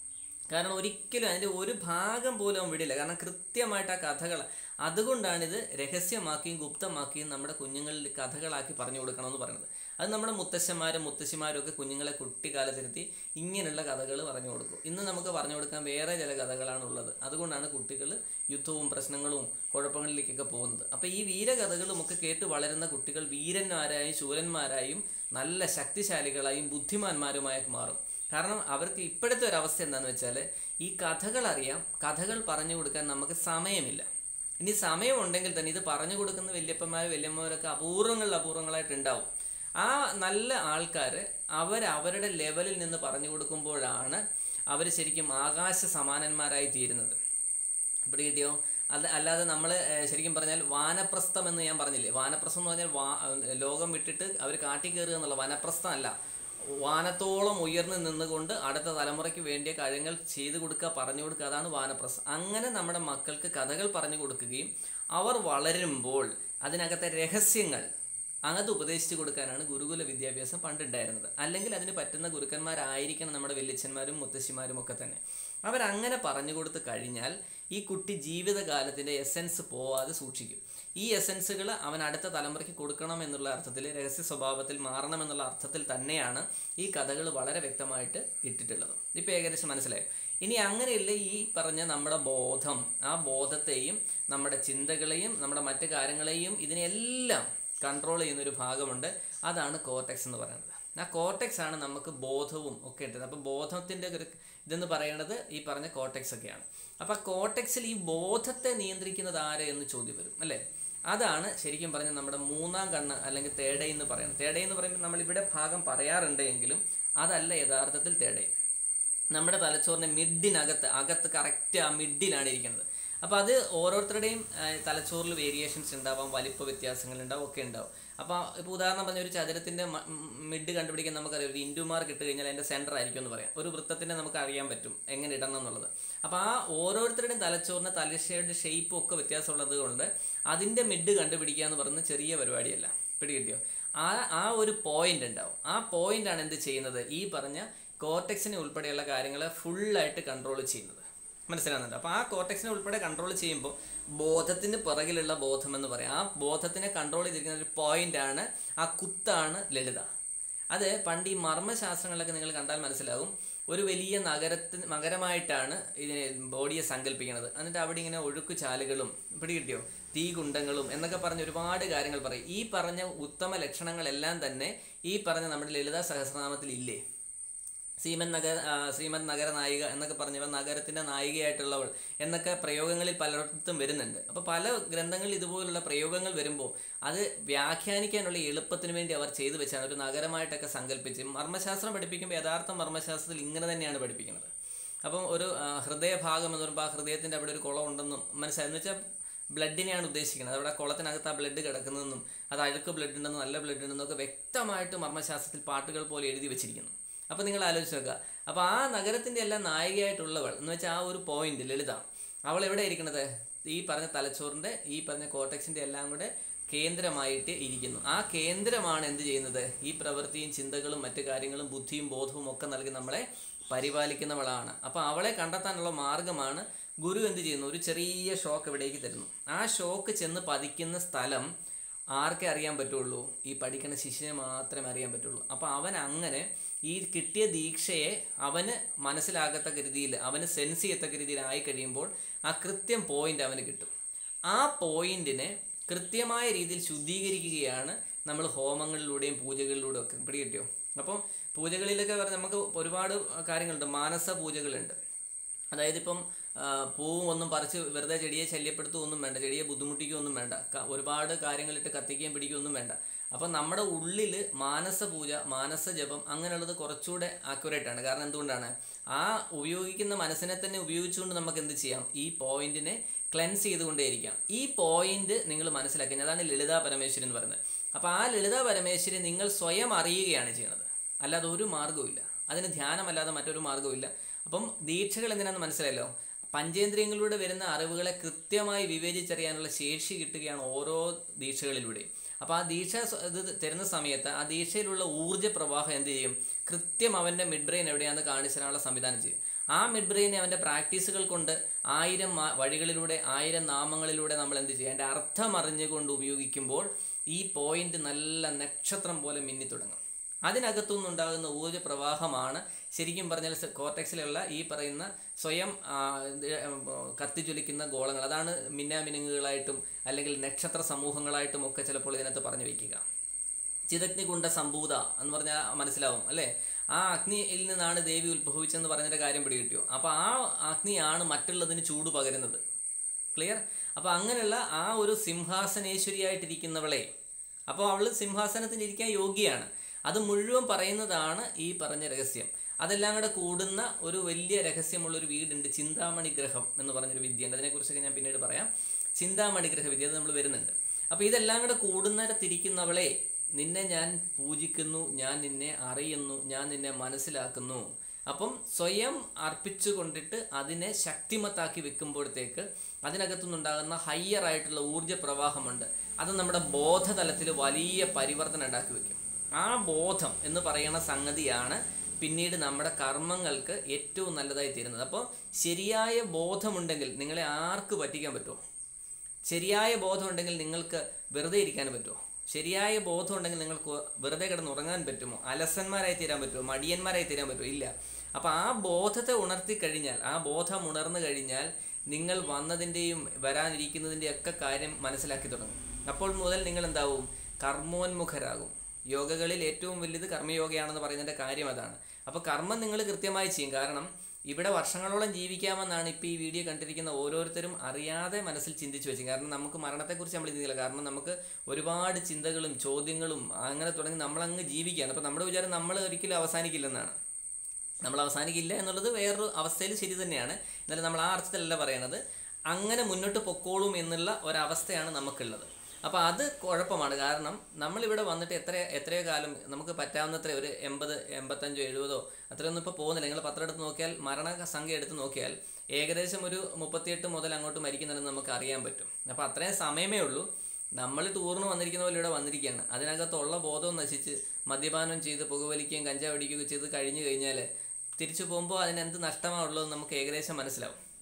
കാരണം ഒരിക്കലും അതിൻ്റെ ഒരു ഭാഗം പോലും അവൻ വിടില്ല കാരണം കൃത്യമായിട്ട് ആ കഥകൾ അതുകൊണ്ടാണിത് രഹസ്യമാക്കിയും ഗുപ്തമാക്കിയും നമ്മുടെ കുഞ്ഞുങ്ങളിൽ കഥകളാക്കി പറഞ്ഞു കൊടുക്കണമെന്ന് പറയുന്നത് അത് നമ്മുടെ മുത്തശ്ശന്മാരും മുത്തശ്ശിമാരും ഒക്കെ കുഞ്ഞുങ്ങളെ കുട്ടിക്കാലത്തിരുത്തി ഇങ്ങനെയുള്ള കഥകൾ പറഞ്ഞു കൊടുക്കും ഇന്ന് നമുക്ക് പറഞ്ഞു കൊടുക്കാൻ വേറെ ചില കഥകളാണ് ഉള്ളത് അതുകൊണ്ടാണ് കുട്ടികൾ യുദ്ധവും പ്രശ്നങ്ങളും കുഴപ്പങ്ങളിലേക്കൊക്കെ പോകുന്നത് അപ്പോൾ ഈ വീരകഥകളും ഒക്കെ കേട്ട് വളരുന്ന കുട്ടികൾ വീരന്മാരായും ശൂരന്മാരായും നല്ല ശക്തിശാലികളായും ബുദ്ധിമാന്മാരുമായൊക്കെ മാറും കാരണം അവർക്ക് ഇപ്പോഴത്തെ ഒരു അവസ്ഥ എന്താണെന്ന് വെച്ചാൽ ഈ കഥകൾ അറിയാം കഥകൾ പറഞ്ഞു കൊടുക്കാൻ നമുക്ക് സമയമില്ല ഇനി സമയമുണ്ടെങ്കിൽ തന്നെ ഇത് പറഞ്ഞു കൊടുക്കുന്ന വല്യപ്പന്മാർ വല്യമ്മമാരൊക്കെ അപൂർവങ്ങളിൽ അപൂർവങ്ങളായിട്ട് ഉണ്ടാവും ആ നല്ല ആൾക്കാർ അവർ അവരുടെ ലെവലിൽ നിന്ന് പറഞ്ഞു കൊടുക്കുമ്പോഴാണ് അവർ ശരിക്കും ആകാശ സമാനന്മാരായി തീരുന്നത് ഇവിടെ കിട്ടിയോ അത് അല്ലാതെ നമ്മൾ ശരിക്കും പറഞ്ഞാൽ വാനപ്രസ്ഥം എന്ന് ഞാൻ പറഞ്ഞില്ലേ വാനപ്രസ്ഥം എന്ന് പറഞ്ഞാൽ വാ ലോകം വിട്ടിട്ട് അവർ കാട്ടി കയറുക എന്നുള്ള വനപ്രസ്ഥം അല്ല വാനത്തോളം ഉയർന്നു നിന്നുകൊണ്ട് അടുത്ത തലമുറയ്ക്ക് വേണ്ടിയ കാര്യങ്ങൾ ചെയ്തു കൊടുക്കുക പറഞ്ഞു കൊടുക്കുക അതാണ് വാനപ്രസ്ഥം അങ്ങനെ നമ്മുടെ മക്കൾക്ക് കഥകൾ പറഞ്ഞു കൊടുക്കുകയും അവർ വളരുമ്പോൾ അതിനകത്തെ രഹസ്യങ്ങൾ അത് ഉപദേശിച്ചു കൊടുക്കാനാണ് ഗുരുകുല വിദ്യാഭ്യാസം പണ്ടുണ്ടായിരുന്നത് അല്ലെങ്കിൽ അതിന് പറ്റുന്ന ഗുരുക്കന്മാരായിരിക്കണം നമ്മുടെ വല്യച്ഛന്മാരും മുത്തശ്ശിമാരും ഒക്കെ തന്നെ അവരങ്ങനെ പറഞ്ഞു കൊടുത്ത് കഴിഞ്ഞാൽ ഈ കുട്ടി ജീവിതകാലത്തിൻ്റെ എസെൻസ് പോവാതെ സൂക്ഷിക്കും ഈ എസെൻസുകൾ അവൻ അടുത്ത തലമുറയ്ക്ക് കൊടുക്കണം എന്നുള്ള അർത്ഥത്തിൽ രഹസ്യ സ്വഭാവത്തിൽ മാറണം എന്നുള്ള അർത്ഥത്തിൽ തന്നെയാണ് ഈ കഥകൾ വളരെ വ്യക്തമായിട്ട് ഇട്ടിട്ടുള്ളത് ഇപ്പോൾ ഏകദേശം മനസ്സിലായി ഇനി അങ്ങനെയുള്ള ഈ പറഞ്ഞ നമ്മുടെ ബോധം ആ ബോധത്തെയും നമ്മുടെ ചിന്തകളെയും നമ്മുടെ മറ്റു കാര്യങ്ങളെയും ഇതിനെല്ലാം കൺട്രോൾ ചെയ്യുന്ന ഒരു ഭാഗമുണ്ട് അതാണ് കോർട്ടെക്സ് എന്ന് പറയുന്നത് ആ കോർട്ടെക്സ് ആണ് നമുക്ക് ബോധവും ഒക്കെ ഉണ്ട് അപ്പോൾ ബോധത്തിൻ്റെ ഒരു ഇതെന്ന് പറയുന്നത് ഈ പറഞ്ഞ കോർട്ടെക്സ് ഒക്കെയാണ് അപ്പോൾ ആ കോർട്ടെക്സിൽ ഈ ബോധത്തെ നിയന്ത്രിക്കുന്നത് ആര് എന്ന് ചോദ്യം വരും അല്ലേ അതാണ് ശരിക്കും പറഞ്ഞാൽ നമ്മുടെ മൂന്നാം കണ്ണ് അല്ലെങ്കിൽ തേടൈ എന്ന് പറയുന്നത് തേടൈ എന്ന് പറയുമ്പോൾ നമ്മൾ ഇവിടെ ഭാഗം പറയാറുണ്ട് എങ്കിലും അതല്ല യഥാർത്ഥത്തിൽ തേടൈ നമ്മുടെ തലച്ചോറിൻ്റെ മിഡിനകത്ത് അകത്ത് കറക്റ്റ് ആ മിഡിലാണ് ഇരിക്കുന്നത് അപ്പോൾ അത് ഓരോരുത്തരുടെയും ആ, തലച്ചോറിൽ വേരിയേഷൻസ് ഉണ്ടാവാം വലിപ്പ വ്യത്യാസങ്ങൾ ഉണ്ടാവും ഒക്കെ ഉണ്ടാവും അപ്പോൾ ഇപ്പോൾ ഉദാഹരണം പറഞ്ഞ ഒരു ചതുരത്തിൻ്റെ മിഡ് കണ്ടുപിടിക്കാൻ നമുക്കറിയാം ഒരു ഇൻഡു മാർക്ക് ഇട്ട് കഴിഞ്ഞാൽ അതിൻ്റെ സെൻറ്റർ ആയിരിക്കും എന്ന് പറയാം ഒരു വൃത്തത്തിൻ്റെ നമുക്ക് അറിയാൻ പറ്റും എങ്ങനെ ഇടണം എന്നുള്ളത് അപ്പോൾ ആ ഓരോരുത്തരുടെയും തലച്ചോറിന് തലശ്ശേരുടെ ഷേപ്പും ഒക്കെ വ്യത്യാസമുള്ളത് കൊണ്ട് അതിൻ്റെ മിഡ് കണ്ടുപിടിക്കുക എന്ന് പറയുന്നത് ചെറിയ പരിപാടിയല്ല പിടികിട്ടിയോ ആ ആ ഒരു പോയിന്റ് ഉണ്ടാവും ആ പോയിന്റാണ് എന്ത് ചെയ്യുന്നത് ഈ പറഞ്ഞ കോർട്ടെക്സിനെ ഉൾപ്പെടെയുള്ള കാര്യങ്ങളെ ഫുള്ളായിട്ട് കൺട്രോൾ ചെയ്യുന്നത് മനസ്സിലാകുന്നുണ്ട് അപ്പോൾ ആ കോർട്ടെക്സിനെ ഉൾപ്പെടെ കൺട്രോൾ ചെയ്യുമ്പോൾ ബോധത്തിന് പിറകിലുള്ള ബോധം എന്ന് പറയാം ആ ബോധത്തിനെ കൺട്രോൾ ചെയ്തിരിക്കുന്ന ഒരു പോയിന്റാണ് ആ കുത്താണ് ലളിത അത് പണ്ട് ഈ മർമ്മശാസ്ത്രങ്ങളിലൊക്കെ നിങ്ങൾ കണ്ടാൽ മനസ്സിലാകും ഒരു വലിയ നഗരത്തിന് നഗരമായിട്ടാണ് ഇതിനെ ബോഡിയെ സങ്കല്പിക്കുന്നത് എന്നിട്ട് അവിടെ ഇങ്ങനെ ഒഴുക്ക് ചാലുകളും പിടികിട്ടിയോ തീ കുണ്ടങ്ങളും എന്നൊക്കെ പറഞ്ഞ് ഒരുപാട് കാര്യങ്ങൾ പറയും ഈ പറഞ്ഞ ഉത്തമ ലക്ഷണങ്ങളെല്ലാം തന്നെ ഈ പറഞ്ഞ നമ്മുടെ ലളിതാ സഹസ്രനാമത്തിൽ ഇല്ലേ ശ്രീമൻ നഗര ആ, ശ്രീമദ് നഗര നായിക എന്നൊക്കെ പറഞ്ഞവ നഗരത്തിന്റെ നായികയായിട്ടുള്ളവൾ എന്നൊക്കെ പ്രയോഗങ്ങളിൽ പലയിടത്തും വരുന്നുണ്ട് അപ്പോൾ പല ഗ്രന്ഥങ്ങളിൽ ഇതുപോലുള്ള പ്രയോഗങ്ങൾ വരുമ്പോൾ അത് വ്യാഖ്യാനിക്കാനുള്ള എളുപ്പത്തിന് വേണ്ടി അവർ ചെയ്തു വെച്ചാണ് ഒരു നഗരമായിട്ടൊക്കെ സങ്കല്പിച്ച് മർമ്മശാസ്ത്രം പഠിപ്പിക്കുമ്പോൾ യഥാർത്ഥ മർമ്മശാസ്ത്രത്തിൽ ഇങ്ങനെ തന്നെയാണ് പഠിപ്പിക്കുന്നത് അപ്പം ഒരു ആ, ഹൃദയഭാഗം എന്ന് പറയുമ്പോൾ ആ ഹൃദയത്തിന്റെ അവിടെ ഒരു കുളം ഉണ്ടെന്നും മനസ്സിലായി എന്ന് വെച്ചാൽ ബ്ലഡിനെയാണ് ഉദ്ദേശിക്കുന്നത് അവിടെ കുളത്തിനകത്ത് ആ ബ്ലഡ് കിടക്കുന്നതെന്നും അത് അഴുക്ക് ബ്ലഡ് ഉണ്ടെന്നും നല്ല ബ്ലഡ് ഉണ്ടെന്നും ഒക്കെ വ്യക്തമായിട്ട് മർമ്മശാസ്ത്രത്തിൽ പാട്ടുകൾ പോലെ എഴുതി വെച്ചിരിക്കുന്നു അപ്പോൾ നിങ്ങൾ ആലോചിച്ച് നോക്കുക അപ്പോൾ ആ നഗരത്തിൻ്റെ എല്ലാം നായികയായിട്ടുള്ളവൾ എന്ന് വെച്ചാൽ ആ ഒരു പോയിന്റ് ലളിത അവൾ എവിടെ ഇരിക്കുന്നത് ഈ പറഞ്ഞ തലച്ചോറിൻ്റെ ഈ പറഞ്ഞ കോട്ടക്സിൻ്റെ എല്ലാം കൂടെ കേന്ദ്രമായിട്ട് ഇരിക്കുന്നു ആ കേന്ദ്രമാണ് എന്ത് ചെയ്യുന്നത് ഈ പ്രവൃത്തിയും ചിന്തകളും മറ്റു കാര്യങ്ങളും ബുദ്ധിയും ബോധവും ഒക്കെ നൽകി നമ്മളെ പരിപാലിക്കുന്നവളാണ് അപ്പോൾ അവളെ കണ്ടെത്താനുള്ള മാർഗമാണ് ഗുരു എന്ത് ചെയ്യുന്നു ഒരു ചെറിയ ഷോക്ക് ഇവിടേക്ക് തരുന്നു ആ ഷോക്ക് ചെന്ന് പതിക്കുന്ന സ്ഥലം ആർക്കേ അറിയാൻ പറ്റുള്ളൂ ഈ പഠിക്കുന്ന ശിഷ്യനെ മാത്രമേ അറിയാൻ പറ്റുള്ളൂ അപ്പോൾ അവൻ അങ്ങനെ ഈ കിട്ടിയ ദീക്ഷയെ അവന് മനസ്സിലാകത്തക്ക രീതിയിൽ അവന് സെൻസ് ചെയ്യത്തക്ക രീതിയിൽ ആയി കഴിയുമ്പോൾ ആ കൃത്യം പോയിന്റ് അവന് കിട്ടും ആ പോയിന്റിനെ കൃത്യമായ രീതിയിൽ ശുദ്ധീകരിക്കുകയാണ് നമ്മൾ ഹോമങ്ങളിലൂടെയും പൂജകളിലൂടെയും ഒക്കെ പിടികിട്ടിയോ അപ്പം പൂജകളിലൊക്കെ പറഞ്ഞാൽ നമുക്ക് ഒരുപാട് കാര്യങ്ങളുണ്ട് മാനസ പൂജകളുണ്ട് അതായത് ഇപ്പം ആ, പൂവും ഒന്നും പറിച്ച് വെറുതെ ചെടിയെ ശല്യപ്പെടുത്തുകയൊന്നും വേണ്ട ചെടിയെ ബുദ്ധിമുട്ടിക്കുകയൊന്നും വേണ്ട ക- ഒരുപാട് കാര്യങ്ങളിട്ട് കത്തിക്കുകയും പിടിക്കുകയൊന്നും വേണ്ട അപ്പം നമ്മുടെ ഉള്ളിൽ മാനസ പൂജ മാനസ ജപം അങ്ങനെയുള്ളത് കുറച്ചുകൂടെ ആക്യുറേറ്റ് ആണ് കാരണം എന്തുകൊണ്ടാണ് ആ ഉപയോഗിക്കുന്ന മനസ്സിനെ തന്നെ ഉപയോഗിച്ചുകൊണ്ട് നമുക്ക് എന്ത് ചെയ്യാം ഈ പോയിന്റിനെ ക്ലെൻസ് ചെയ്തുകൊണ്ടേയിരിക്കാം ഈ പോയിന്റ് നിങ്ങൾ മനസ്സിലാക്കുക അതാണ് ലളിതാ പരമേശ്വരി എന്ന് പറയുന്നത് അപ്പോൾ ആ ലളിതാ പരമേശ്വരി നിങ്ങൾ സ്വയം അറിയുകയാണ് ചെയ്യുന്നത് അല്ലാതെ ഒരു മാർഗ്ഗവുമില്ല അതിന് ധ്യാനമല്ലാതെ മറ്റൊരു മാർഗ്ഗവുമില്ല അപ്പം ദീക്ഷകൾ എന്തിനാണെന്ന് മനസ്സിലായല്ലോ പഞ്ചേന്ദ്രിയങ്ങളിലൂടെ വരുന്ന അറിവുകളെ കൃത്യമായി വിവേചിച്ചറിയാനുള്ള ശേഷി കിട്ടുകയാണ് ഓരോ ദീക്ഷകളിലൂടെയും അപ്പോൾ ആ ദീക്ഷ സ്വ- ഇത് തരുന്ന സമയത്ത് ആ ദീക്ഷയിലുള്ള ഊർജ്ജ പ്രവാഹം എന്ത് ചെയ്യും കൃത്യം അവൻ്റെ മിഡ് ബ്രെയിൻ എവിടെയാണെന്ന് കാണിച്ചു തരാനുള്ള സംവിധാനം ചെയ്യും ആ മിഡ് ബ്രെയിനെ അവൻ്റെ പ്രാക്ടീസുകൾ കൊണ്ട് ആയിരം മാ- വഴികളിലൂടെ ആയിരം നാമങ്ങളിലൂടെ നമ്മൾ എന്ത് ചെയ്യും അതിൻ്റെ അർത്ഥം അറിഞ്ഞുകൊണ്ട് ഉപയോഗിക്കുമ്പോൾ ഈ പോയിന്റ് നല്ല നക്ഷത്രം പോലെ മിന്നി തുടങ്ങും അതിനകത്തുനിന്നുണ്ടാകുന്ന ഊർജ്ജ പ്രവാഹമാണ് ശരിക്കും പറഞ്ഞാൽ സ- കോർട്ടെക്സിലുള്ള ഈ പറയുന്ന സ്വയം ആ, ഇത്, ഉം, കത്തിജ്വലിക്കുന്ന ഗോളങ്ങൾ അതാണ് മിന്നാമിനുങ്ങുകളായിട്ടും അല്ലെങ്കിൽ നക്ഷത്ര സമൂഹങ്ങളായിട്ടും ഒക്കെ ചിലപ്പോൾ ഇതിനകത്ത് പറഞ്ഞു വയ്ക്കുക ചിതഗ്നികുണ്ട സംഭൂത എന്ന് പറഞ്ഞാൽ മനസ്സിലാവും അല്ലേ ആ അഗ്നിയിൽ നിന്നാണ് ദേവി ഉത്ഭവിച്ചെന്ന് പറഞ്ഞതിൻ്റെ കാര്യം പിടികിട്ടിയോ അപ്പോൾ ആ അഗ്നിയാണ് മറ്റുള്ളതിന് ചൂട് പകരുന്നത് ക്ലിയർ അപ്പോൾ അങ്ങനെയുള്ള ആ ഒരു സിംഹാസനേശ്വരിയായിട്ടിരിക്കുന്നവളെ അപ്പോൾ അവൾ സിംഹാസനത്തിൽ ഇരിക്കാൻ യോഗ്യയാണ് അത് മുഴുവൻ പറയുന്നതാണ് ഈ പറഞ്ഞ രഹസ്യം അതെല്ലാം കൂടെ കൂടുന്ന ഒരു വലിയ രഹസ്യമുള്ള ഒരു വീടുണ്ട് ചിന്താമണി ഗ്രഹം എന്ന് പറഞ്ഞൊരു വിദ്യയുണ്ട് അതിനെക്കുറിച്ചൊക്കെ ഞാൻ പിന്നീട് പറയാം ചിന്താമണി ഗ്രഹ വിദ്യ അത് നമ്മൾ വരുന്നുണ്ട് അപ്പോൾ ഇതെല്ലാം കൂടെ കൂടുന്നിടത്തിരിക്കുന്നവളെ നിന്നെ ഞാൻ പൂജിക്കുന്നു ഞാൻ നിന്നെ അറിയുന്നു ഞാൻ നിന്നെ മനസ്സിലാക്കുന്നു അപ്പം സ്വയം അർപ്പിച്ചു കൊണ്ടിട്ട് അതിനെ ശക്തിമത്താക്കി വെക്കുമ്പോഴത്തേക്ക് അതിനകത്തുനിന്നുണ്ടാകുന്ന ഹയ്യർ ആയിട്ടുള്ള ഊർജ്ജ പ്രവാഹമുണ്ട് അത് നമ്മുടെ ബോധതലത്തിൽ വലിയ പരിവർത്തനം ഉണ്ടാക്കി വെക്കും ആ ബോധം എന്ന് പറയുന്ന സംഗതിയാണ് പിന്നീട് നമ്മുടെ കർമ്മങ്ങൾക്ക് ഏറ്റവും നല്ലതായി തീരുന്നത് അപ്പോൾ ശരിയായ ബോധമുണ്ടെങ്കിൽ നിങ്ങളെ ആർക്ക് പറ്റിക്കാൻ പറ്റുമോ ശരിയായ ബോധമുണ്ടെങ്കിൽ നിങ്ങൾക്ക് വെറുതെ ഇരിക്കാൻ പറ്റുമോ ശരിയായ ബോധം ഉണ്ടെങ്കിൽ നിങ്ങൾക്ക് വെറുതെ കിടന്ന് ഉറങ്ങാൻ പറ്റുമോ അലസന്മാരായി തീരാൻ പറ്റുമോ മടിയന്മാരായി തീരാൻ പറ്റുമോ ഇല്ല അപ്പോൾ ആ ബോധത്തെ ഉണർത്തി കഴിഞ്ഞാൽ ആ ബോധം ഉണർന്നു കഴിഞ്ഞാൽ നിങ്ങൾ വന്നതിൻ്റെയും വരാനിരിക്കുന്നതിൻ്റെയും ഒക്കെ കാര്യം മനസ്സിലാക്കി തുടങ്ങും അപ്പോൾ മുതൽ നിങ്ങൾ എന്താവും കർമ്മോന്മുഖരാകും യോഗകളിൽ ഏറ്റവും വലുത് കർമ്മയോഗയാണെന്ന് പറയുന്നതിൻ്റെ കാര്യം അതാണ് അപ്പോൾ കർമ്മം നിങ്ങൾ കൃത്യമായി ചെയ്യും കാരണം ഇവിടെ വർഷങ്ങളോളം ജീവിക്കാമെന്നാണ് ഇപ്പോൾ ഈ വീഡിയോ കണ്ടിരിക്കുന്ന ഓരോരുത്തരും അറിയാതെ മനസ്സിൽ ചിന്തിച്ചു വെച്ചത് കാരണം നമുക്ക് മരണത്തെക്കുറിച്ച് നമ്മൾ ചിന്തിക്കില്ല കാരണം നമുക്ക് ഒരുപാട് ചിന്തകളും ചോദ്യങ്ങളും അങ്ങനെ തുടങ്ങി നമ്മളങ്ങ് ജീവിക്കുകയാണ് അപ്പോൾ നമ്മുടെ വിചാരം നമ്മൾ ഒരിക്കലും അവസാനിക്കില്ലെന്നാണ് നമ്മൾ അവസാനിക്കില്ല എന്നുള്ളത് വേറൊരു അവസ്ഥയിൽ ശരി തന്നെയാണ് എന്നാലും നമ്മൾ ആ അർത്ഥത്തിലല്ല പറയണത് അങ്ങനെ മുന്നോട്ട് പൊക്കോളും എന്നുള്ള ഒരവസ്ഥയാണ് നമുക്കുള്ളത് അപ്പോൾ അത് കുഴപ്പമാണ് കാരണം നമ്മളിവിടെ വന്നിട്ട് എത്ര എത്രയോ കാലം നമുക്ക് പറ്റാവുന്നത്ര ഒരു എൺപത് എൺപത്തഞ്ചോ എഴുപതോ അത്രയൊന്നും ഇപ്പോൾ പോകുന്നില്ല നിങ്ങൾ പത്രം എടുത്ത് നോക്കിയാൽ മരണ സംഖ്യ എടുത്ത് നോക്കിയാൽ ഏകദേശം ഒരു മുപ്പത്തിയെട്ട് മുതൽ അങ്ങോട്ട് മരിക്കുന്നുണ്ടെന്ന് നമുക്ക് അറിയാൻ പറ്റും അപ്പോൾ അത്രയും സമയമേ ഉള്ളൂ നമ്മൾ ടൂറിന് വന്നിരിക്കുന്ന പോലെ ഇവിടെ വന്നിരിക്കുകയാണ് അതിനകത്തുള്ള ബോധവും നശിച്ച് മദ്യപാനം ചെയ്ത് പുകവലിക്കുകയും കഞ്ചാവ് അടിക്കുകയും ചെയ്ത് കഴിഞ്ഞു കഴിഞ്ഞാൽ തിരിച്ചു പോകുമ്പോൾ അതിനെന്ത് നഷ്ടമാണുള്ളത് നമുക്ക് ഏകദേശം മനസ്സിലാവും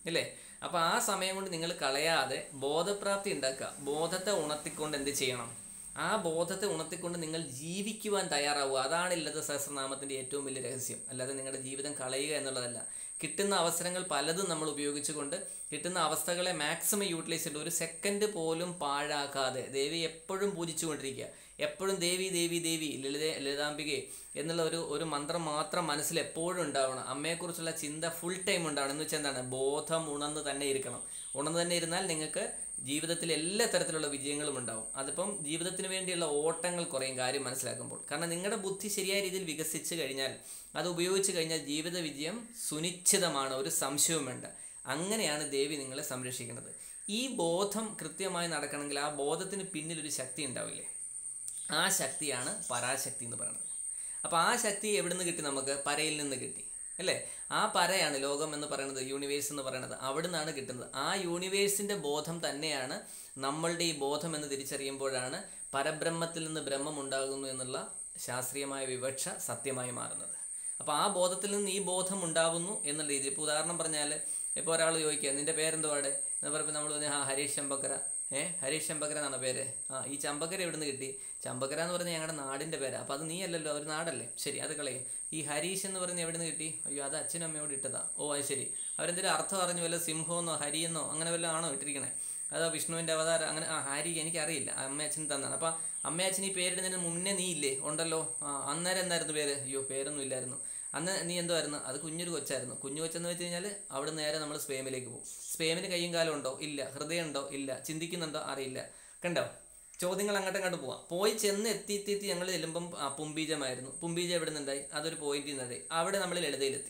ഇല്ലേ അപ്പോൾ ആ സമയം കൊണ്ട് നിങ്ങൾ കളയാതെ ബോധപ്രാപ്തി ഉണ്ടാക്കുക ബോധത്തെ ഉണർത്തിക്കൊണ്ട് എന്ത് ചെയ്യണം ആ ബോധത്തെ ഉണർത്തിക്കൊണ്ട് നിങ്ങൾ ജീവിക്കുവാൻ തയ്യാറാവുക അതാണ് ഇല്ലത്തെ സഹസ്രനാമത്തിൻ്റെ ഏറ്റവും വലിയ രഹസ്യം അല്ലാതെ നിങ്ങളുടെ ജീവിതം കളയുക എന്നുള്ളതല്ല കിട്ടുന്ന അവസരങ്ങൾ പലതും നമ്മൾ ഉപയോഗിച്ചുകൊണ്ട് കിട്ടുന്ന അവസ്ഥകളെ മാക്സിമം യൂട്ടിലൈസ് ചെയ്ത് ഒരു സെക്കൻഡ് പോലും പാഴാക്കാതെ ദേവി എപ്പോഴും പൂജിച്ചുകൊണ്ടിരിക്കുക എപ്പോഴും ദേവി ദേവി ദേവി ലളിത ലളിതാംബികെ എന്നുള്ള ഒരു ഒരു മന്ത്രം മാത്രം മനസ്സിൽ എപ്പോഴും ഉണ്ടാവണം അമ്മയെക്കുറിച്ചുള്ള ചിന്ത ഫുൾ ടൈം ഉണ്ടാവണം എന്ന് വെച്ചാൽ എന്താണ് ബോധം ഉണർന്ന് തന്നെ ഇരിക്കണം ഉണർന്ന് തന്നെ ഇരുന്നാൽ നിങ്ങൾക്ക് ജീവിതത്തിൽ എല്ലാ തരത്തിലുള്ള വിജയങ്ങളും ഉണ്ടാവും അതിപ്പം ജീവിതത്തിന് വേണ്ടിയുള്ള ഓട്ടങ്ങൾ കുറയും കാര്യം മനസ്സിലാക്കുമ്പോൾ കാരണം നിങ്ങളുടെ ബുദ്ധി ശരിയായ രീതിയിൽ വികസിച്ച് കഴിഞ്ഞാൽ അത് ഉപയോഗിച്ച് കഴിഞ്ഞാൽ ജീവിത വിജയം സുനിശ്ചിതമാണ് ഒരു സംശയവും വേണ്ട അങ്ങനെയാണ് ദേവി നിങ്ങളെ സംരക്ഷിക്കുന്നത് ഈ ബോധം കൃത്യമായി നടക്കണമെങ്കിൽ ആ ബോധത്തിന് പിന്നിൽ ഒരു ശക്തി ഉണ്ടാവില്ലേ ആ ശക്തിയാണ് പരാശക്തി എന്ന് പറയുന്നത് അപ്പോൾ ആ ശക്തി എവിടെ നിന്ന് കിട്ടി നമുക്ക് പരയിൽ നിന്ന് കിട്ടി അല്ലേ ആ പരയാണ് ലോകം എന്ന് പറയുന്നത് യൂണിവേഴ്സ് എന്ന് പറയുന്നത് അവിടെ നിന്നാണ് കിട്ടുന്നത് ആ യൂണിവേഴ്സിൻ്റെ ബോധം തന്നെയാണ് നമ്മളുടെ ഈ ബോധം എന്ന് തിരിച്ചറിയുമ്പോഴാണ് പരബ്രഹ്മത്തിൽ നിന്ന് ബ്രഹ്മം ഉണ്ടാകുന്നു എന്നുള്ള ശാസ്ത്രീയമായ വിവക്ഷ സത്യമായി മാറുന്നത് അപ്പോൾ ആ ബോധത്തിൽ നിന്ന് ഈ ബോധം ഉണ്ടാവുന്നു എന്നുള്ള രീതി ഇപ്പോൾ ഉദാഹരണം പറഞ്ഞാൽ ഇപ്പോൾ ഒരാൾ ചോദിക്കുക നിൻ്റെ പേരെന്തുവാടെ എന്ന് പറയുമ്പോൾ നമ്മൾ പറഞ്ഞു ആ ഹരീഷ് ചമ്പക്കര ഏ ഹരീഷ് ചമ്പക്കര എന്നാണ് പേര് ആ ഈ ചമ്പക്കര എവിടെ നിന്ന് കിട്ടി ചമ്പക്കര എന്ന് പറഞ്ഞാൽ ഞങ്ങളുടെ നാടിൻ്റെ പേരാ അപ്പോൾ അത് നീ അല്ലല്ലോ ഒരു നാടല്ലേ ശരി അത് കളയും ഈ ഹരീഷ് എന്ന് പറഞ്ഞ് എവിടെ നിന്ന് കിട്ടി അയ്യോ അത് അച്ഛനും അമ്മയോട് ഇട്ടതാ ഓ അത് ശരി അവരെന്തെങ്കിലും അർത്ഥം അറിഞ്ഞു വല്ല സിംഹമെന്നോ ഹരിയെന്നോ അങ്ങനെ വല്ലതും ആണോ ഇട്ടിരിക്കണേ അതോ വിഷ്ണുവിൻ്റെ അവതാരം അങ്ങനെ ആ ഹരി എനിക്കറിയില്ല അമ്മ അച്ഛൻ തന്നാണ് അപ്പോൾ അമ്മ അച്ഛൻ ഈ പേരിടുന്നതിന് മുന്നേ നീ ഇല്ലേ ഉണ്ടല്ലോ ആ അന്നേരം എന്തായിരുന്നു പേര് അയ്യോ പേരൊന്നും ഇല്ലായിരുന്നു അന്ന് നീ എന്തുമായിരുന്നു അത് കുഞ്ഞൊരു കൊച്ചായിരുന്നു കുഞ്ഞു കൊച്ചെന്ന് വെച്ച് കഴിഞ്ഞാൽ അവിടെ നേരെ നമ്മൾ സ്പേമിലേക്ക് പോകും സ്പേമിന് കയ്യും കാലം ഉണ്ടോ ഇല്ല ഹൃദയം ഉണ്ടോ ഇല്ല ചിന്തിക്കുന്നുണ്ടോ അറിയില്ല കണ്ടോ ചോദ്യങ്ങൾ അങ്ങോട്ടും അങ്ങോട്ട് പോവാം പോയി ചെന്ന് എത്തി എത്തി എത്തി ഞങ്ങൾ ചെല്ലുമ്പം ആ, പുംബീജമായിരുന്നു പുംബീജം എവിടെ നിന്നുണ്ടായി അതൊരു പോയിന്റിൽ നിന്നുണ്ടായി അവിടെ നമ്മൾ ലളിതയിലെത്തി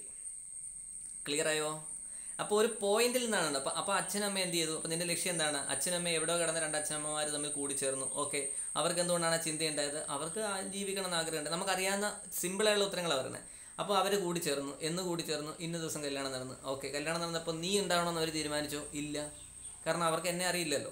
ക്ലിയർ ആയോ അപ്പോൾ ഒരു പോയിന്റിൽ നിന്നാണ് അപ്പോൾ അപ്പോൾ അച്ഛനമ്മ എന്ത് ചെയ്തു അപ്പോൾ നിന്റെ ലക്ഷ്യം എന്താണ് അച്ഛനമ്മ എവിടെയോ കിടന്ന രണ്ട് അച്ഛനമ്മമാർ തമ്മിൽ കൂടിച്ചേർന്നു ഓക്കെ അവർക്ക് എന്തുകൊണ്ടാണ് ആ ചിന്തയുണ്ടായത് അവർക്ക് ആ ജീവിക്കണം എന്ന് ആഗ്രഹമുണ്ട് നമുക്കറിയാവുന്ന സിമ്പിളായുള്ള ഉത്തരങ്ങളാണ് പറയുന്നത് അപ്പോൾ അവർ കൂടി ചേർന്നു എന്ന് കൂടി ചേർന്നു ഇന്ന ദിവസം കല്യാണം നടന്നു ഓക്കെ കല്യാണം നടന്നപ്പോൾ നീ ഉണ്ടാവണമെന്ന് അവർ തീരുമാനിച്ചോ ഇല്ല കാരണം അവർക്ക് എന്നെ അറിയില്ലല്ലോ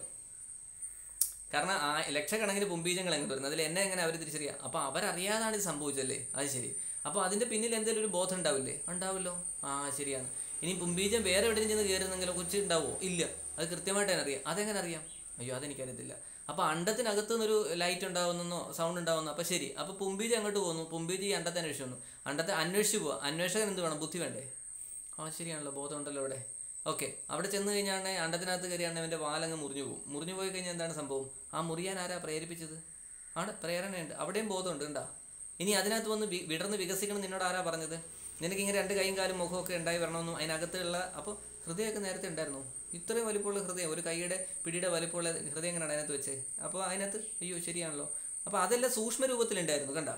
കാരണം ആ ലക്ഷക്കണക്കിന് പുംബീജങ്ങൾ എങ്ങനെ വരുന്നത് അതിൽ എന്നെ എങ്ങനെ അവർ തിരിച്ചറിയാം അപ്പോൾ അവരറിയാതാണ് ഇത് സംഭവിച്ചല്ലേ അത് ശരി അപ്പോൾ അതിൻ്റെ പിന്നിൽ എന്തെങ്കിലും ഒരു ബോധം ഉണ്ടാവില്ലേ ഉണ്ടാവുമല്ലോ ആ ശരിയാണ് ഇനി പുംബീജം വേറെ എവിടെയും ചെന്ന് കയറുന്നെങ്കിലോ കൊച്ചു ഉണ്ടാവുമോ ഇല്ല അത് കൃത്യമായിട്ട് തന്നെ അറിയാം അതെങ്ങനെ അറിയാം അയ്യോ അതെനിക്കറിയത്തില്ല അപ്പോൾ അണ്ടത്തിനകത്ത് നിന്നൊരു ലൈറ്റ് ഉണ്ടാവുന്നോ സൗണ്ട് ഉണ്ടാവുന്നു അപ്പോൾ ശരി അപ്പോൾ പുംബീജം അങ്ങോട്ട് പോകുന്നു പുംബീജി ഈ അണ്ടത്തെ അന്വേഷിച്ചു വന്നു അണ്ടത്തെ അന്വേഷിച്ച് പോവുക അന്വേഷകൻ എന്ത് വേണം ബുദ്ധി വേണ്ടേ ആ ശരിയാണല്ലോ ബോധം ഉണ്ടല്ലോ അവിടെ ഓക്കെ അവിടെ ചെന്ന് കഴിഞ്ഞാണ് അണ്ടത്തിനകത്ത് കയറിയാണ് അവൻ്റെ വാലങ്ങ് മുറിഞ്ഞു പോകും മുറിഞ്ഞു പോയി കഴിഞ്ഞാൽ എന്താണ് സംഭവം ആ മുറിയാൻ ആരാ പ്രേരിപ്പിച്ചത് ആണ് പ്രേരണയുണ്ട് അവിടെയും ബോധമുണ്ട് ഉണ്ടാ ഇനി അതിനകത്ത് വന്ന് വി- വിടർന്ന് വികസിക്കണം നിന്നോട് ആരാ പറഞ്ഞത് നിനക്ക് ഇങ്ങനെ രണ്ട് കൈയും കാലും മുഖമൊക്കെ ഉണ്ടായി വരണമെന്നും അതിനകത്തുള്ള അപ്പോൾ ഹൃദയമൊക്കെ നേരത്തെ ഉണ്ടായിരുന്നു ഇത്രയും വലിപ്പമുള്ള ഹൃദയം ഒരു കൈയുടെ പിടിയുടെ വലിപ്പമുള്ള ഹൃദയം എങ്ങനെയാണ് അതിനകത്ത് വെച്ചേ അപ്പോൾ അതിനകത്ത് അയ്യോ ശരിയാണല്ലോ അപ്പോൾ അതെല്ലാം സൂക്ഷ്മ രൂപത്തിലുണ്ടായിരുന്നു കണ്ട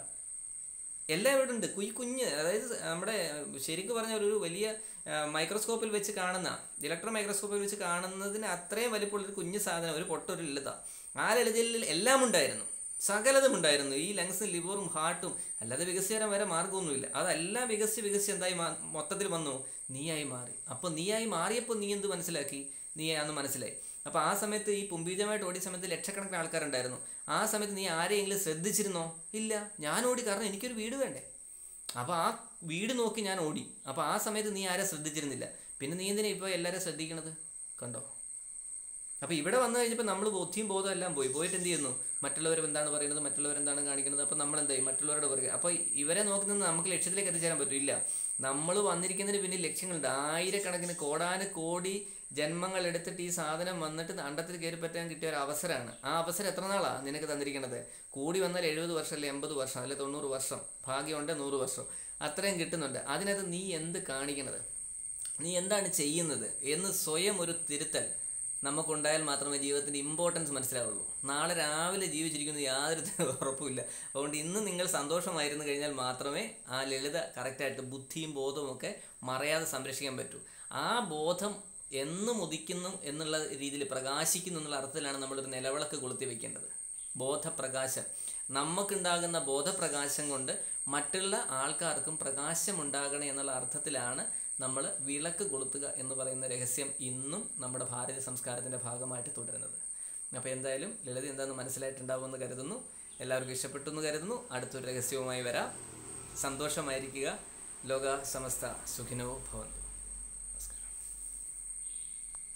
എല്ലാം ഇവിടെ ഉണ്ട് കുഞ്ഞു കുഞ്ഞ് അതായത് നമ്മുടെ ശരിക്കും പറഞ്ഞ ഒരു വലിയ മൈക്രോസ്കോപ്പിൽ വെച്ച് കാണുന്ന ഇലക്ട്രോ മൈക്രോസ്കോപ്പിൽ വെച്ച് കാണുന്നതിന് അത്രയും വലിപ്പമുള്ള ഒരു കുഞ്ഞു സാധനം ഒരു പൊട്ട ഒരു ലളിത ആ ലളിതയിൽ എല്ലാം ഉണ്ടായിരുന്നു സകലതും ഉണ്ടായിരുന്നു ഈ ലങ്സും ലിവറും ഹാർട്ടും അല്ലാതെ വികസിച്ച് വരാൻ വരെ മാർഗമൊന്നുമില്ല അതെല്ലാം വികസിച്ച് വികസിച്ച് എന്തായി മാ- മൊത്തത്തിൽ വന്നു നീയായി മാറി അപ്പോൾ നീയായി മാറിയപ്പോൾ നീ എന്ത് മനസ്സിലാക്കി നീ അന്ന് മനസ്സിലായി അപ്പോൾ ആ സമയത്ത് ഈ പുംബീജമായിട്ട് ഓടിയ സമയത്ത് ലക്ഷക്കണക്കിന് ആൾക്കാരുണ്ടായിരുന്നു ആ സമയത്ത് നീ ആരെയെങ്കിലും ശ്രദ്ധിച്ചിരുന്നോ ഇല്ല ഞാൻ ഓടി കാരണം എനിക്കൊരു വീട് വേണ്ടേ അപ്പോൾ ആ വീട് നോക്കി ഞാൻ ഓടി അപ്പോൾ ആ സമയത്ത് നീ ആരെ ശ്രദ്ധിച്ചിരുന്നില്ല പിന്നെ നീ എന്തിനാ ഇപ്പോൾ എല്ലാവരും ശ്രദ്ധിക്കണത് കണ്ടോ അപ്പോൾ ഇവിടെ വന്നു കഴിഞ്ഞപ്പോൾ നമ്മൾ ബുദ്ധിയും ബോധവും എല്ലാം പോയി പോയിട്ട് എന്ത് ചെയ്യുന്നു മറ്റുള്ളവർ എന്താണ് പറയുന്നത് മറ്റുള്ളവർ എന്താണ് കാണിക്കുന്നത് അപ്പോൾ നമ്മൾ എന്തായി മറ്റുള്ളവരുടെ പുറകെ അപ്പോൾ ഇവരെ നോക്കി നിന്ന് നമുക്ക് ലക്ഷ്യത്തിലേക്ക് എത്തിച്ചേരാൻ പറ്റില്ല നമ്മൾ വന്നിരിക്കുന്നതിന് പിന്നിൽ ലക്ഷ്യങ്ങളുണ്ട് ആയിരക്കണക്കിന് കോടാന് കോടി ജന്മങ്ങൾ എടുത്തിട്ട് ഈ സാധനം വന്നിട്ട് അണ്ടത്തിൽ കയറി പറ്റാൻ കിട്ടിയ ഒരു അവസരമാണ് ആ അവസരം എത്ര നാളാണ് നിനക്ക് തന്നിരിക്കുന്നത് കൂടി വന്നാൽ എഴുപത് വർഷം അല്ലെ എൺപത് വർഷം അല്ലെ തൊണ്ണൂറ് വർഷം ഭാഗ്യമുണ്ട് നൂറ് വർഷം അത്രയും കിട്ടുന്നുണ്ട് അതിനകത്ത് നീ എന്ത് കാണിക്കണത് നീ എന്താണ് ചെയ്യുന്നത് എന്ന് സ്വയം ഒരു തിരുത്തൽ നമുക്കുണ്ടായാൽ മാത്രമേ ജീവിതത്തിൻ്റെ ഇമ്പോർട്ടൻസ് മനസ്സിലാവുള്ളൂ നാളെ രാവിലെ ജീവിച്ചിരിക്കുന്നത് യാതൊരു ഉറപ്പുമില്ല അതുകൊണ്ട് ഇന്ന് നിങ്ങൾ സന്തോഷമായിരുന്നു കഴിഞ്ഞാൽ മാത്രമേ ആ ലളിത കറക്റ്റായിട്ട് ബുദ്ധിയും ബോധവും ഒക്കെ മറയാതെ സംരക്ഷിക്കാൻ പറ്റൂ ആ ബോധം എന്നും ഉദിക്കുന്നു എന്നുള്ള രീതിയിൽ പ്രകാശിക്കുന്നു എന്നുള്ള അർത്ഥത്തിലാണ് നമ്മളൊരു നിലവിളക്ക് കൊളുത്തി വെക്കേണ്ടത് ബോധപ്രകാശം നമുക്കുണ്ടാകുന്ന ബോധപ്രകാശം കൊണ്ട് മറ്റുള്ള ആൾക്കാർക്കും പ്രകാശമുണ്ടാകണേ എന്നുള്ള അർത്ഥത്തിലാണ് നമ്മൾ വിളക്ക് കൊളുത്തുക എന്ന് പറയുന്ന രഹസ്യം ഇന്നും നമ്മുടെ ഭാരതീയ സംസ്കാരത്തിൻ്റെ ഭാഗമായിട്ട് തുടരുന്നത് അപ്പോൾ എന്തായാലും ലളിത എന്താണെന്ന് മനസ്സിലായിട്ടുണ്ടാവുമെന്ന് കരുതുന്നു എല്ലാവർക്കും ഇഷ്ടപ്പെട്ടു എന്ന് കരുതുന്നു അടുത്തൊരു രഹസ്യവുമായി വരാം സന്തോഷമായിരിക്കുക ലോക സമസ്ത സുഖിനോ ഭവന്തു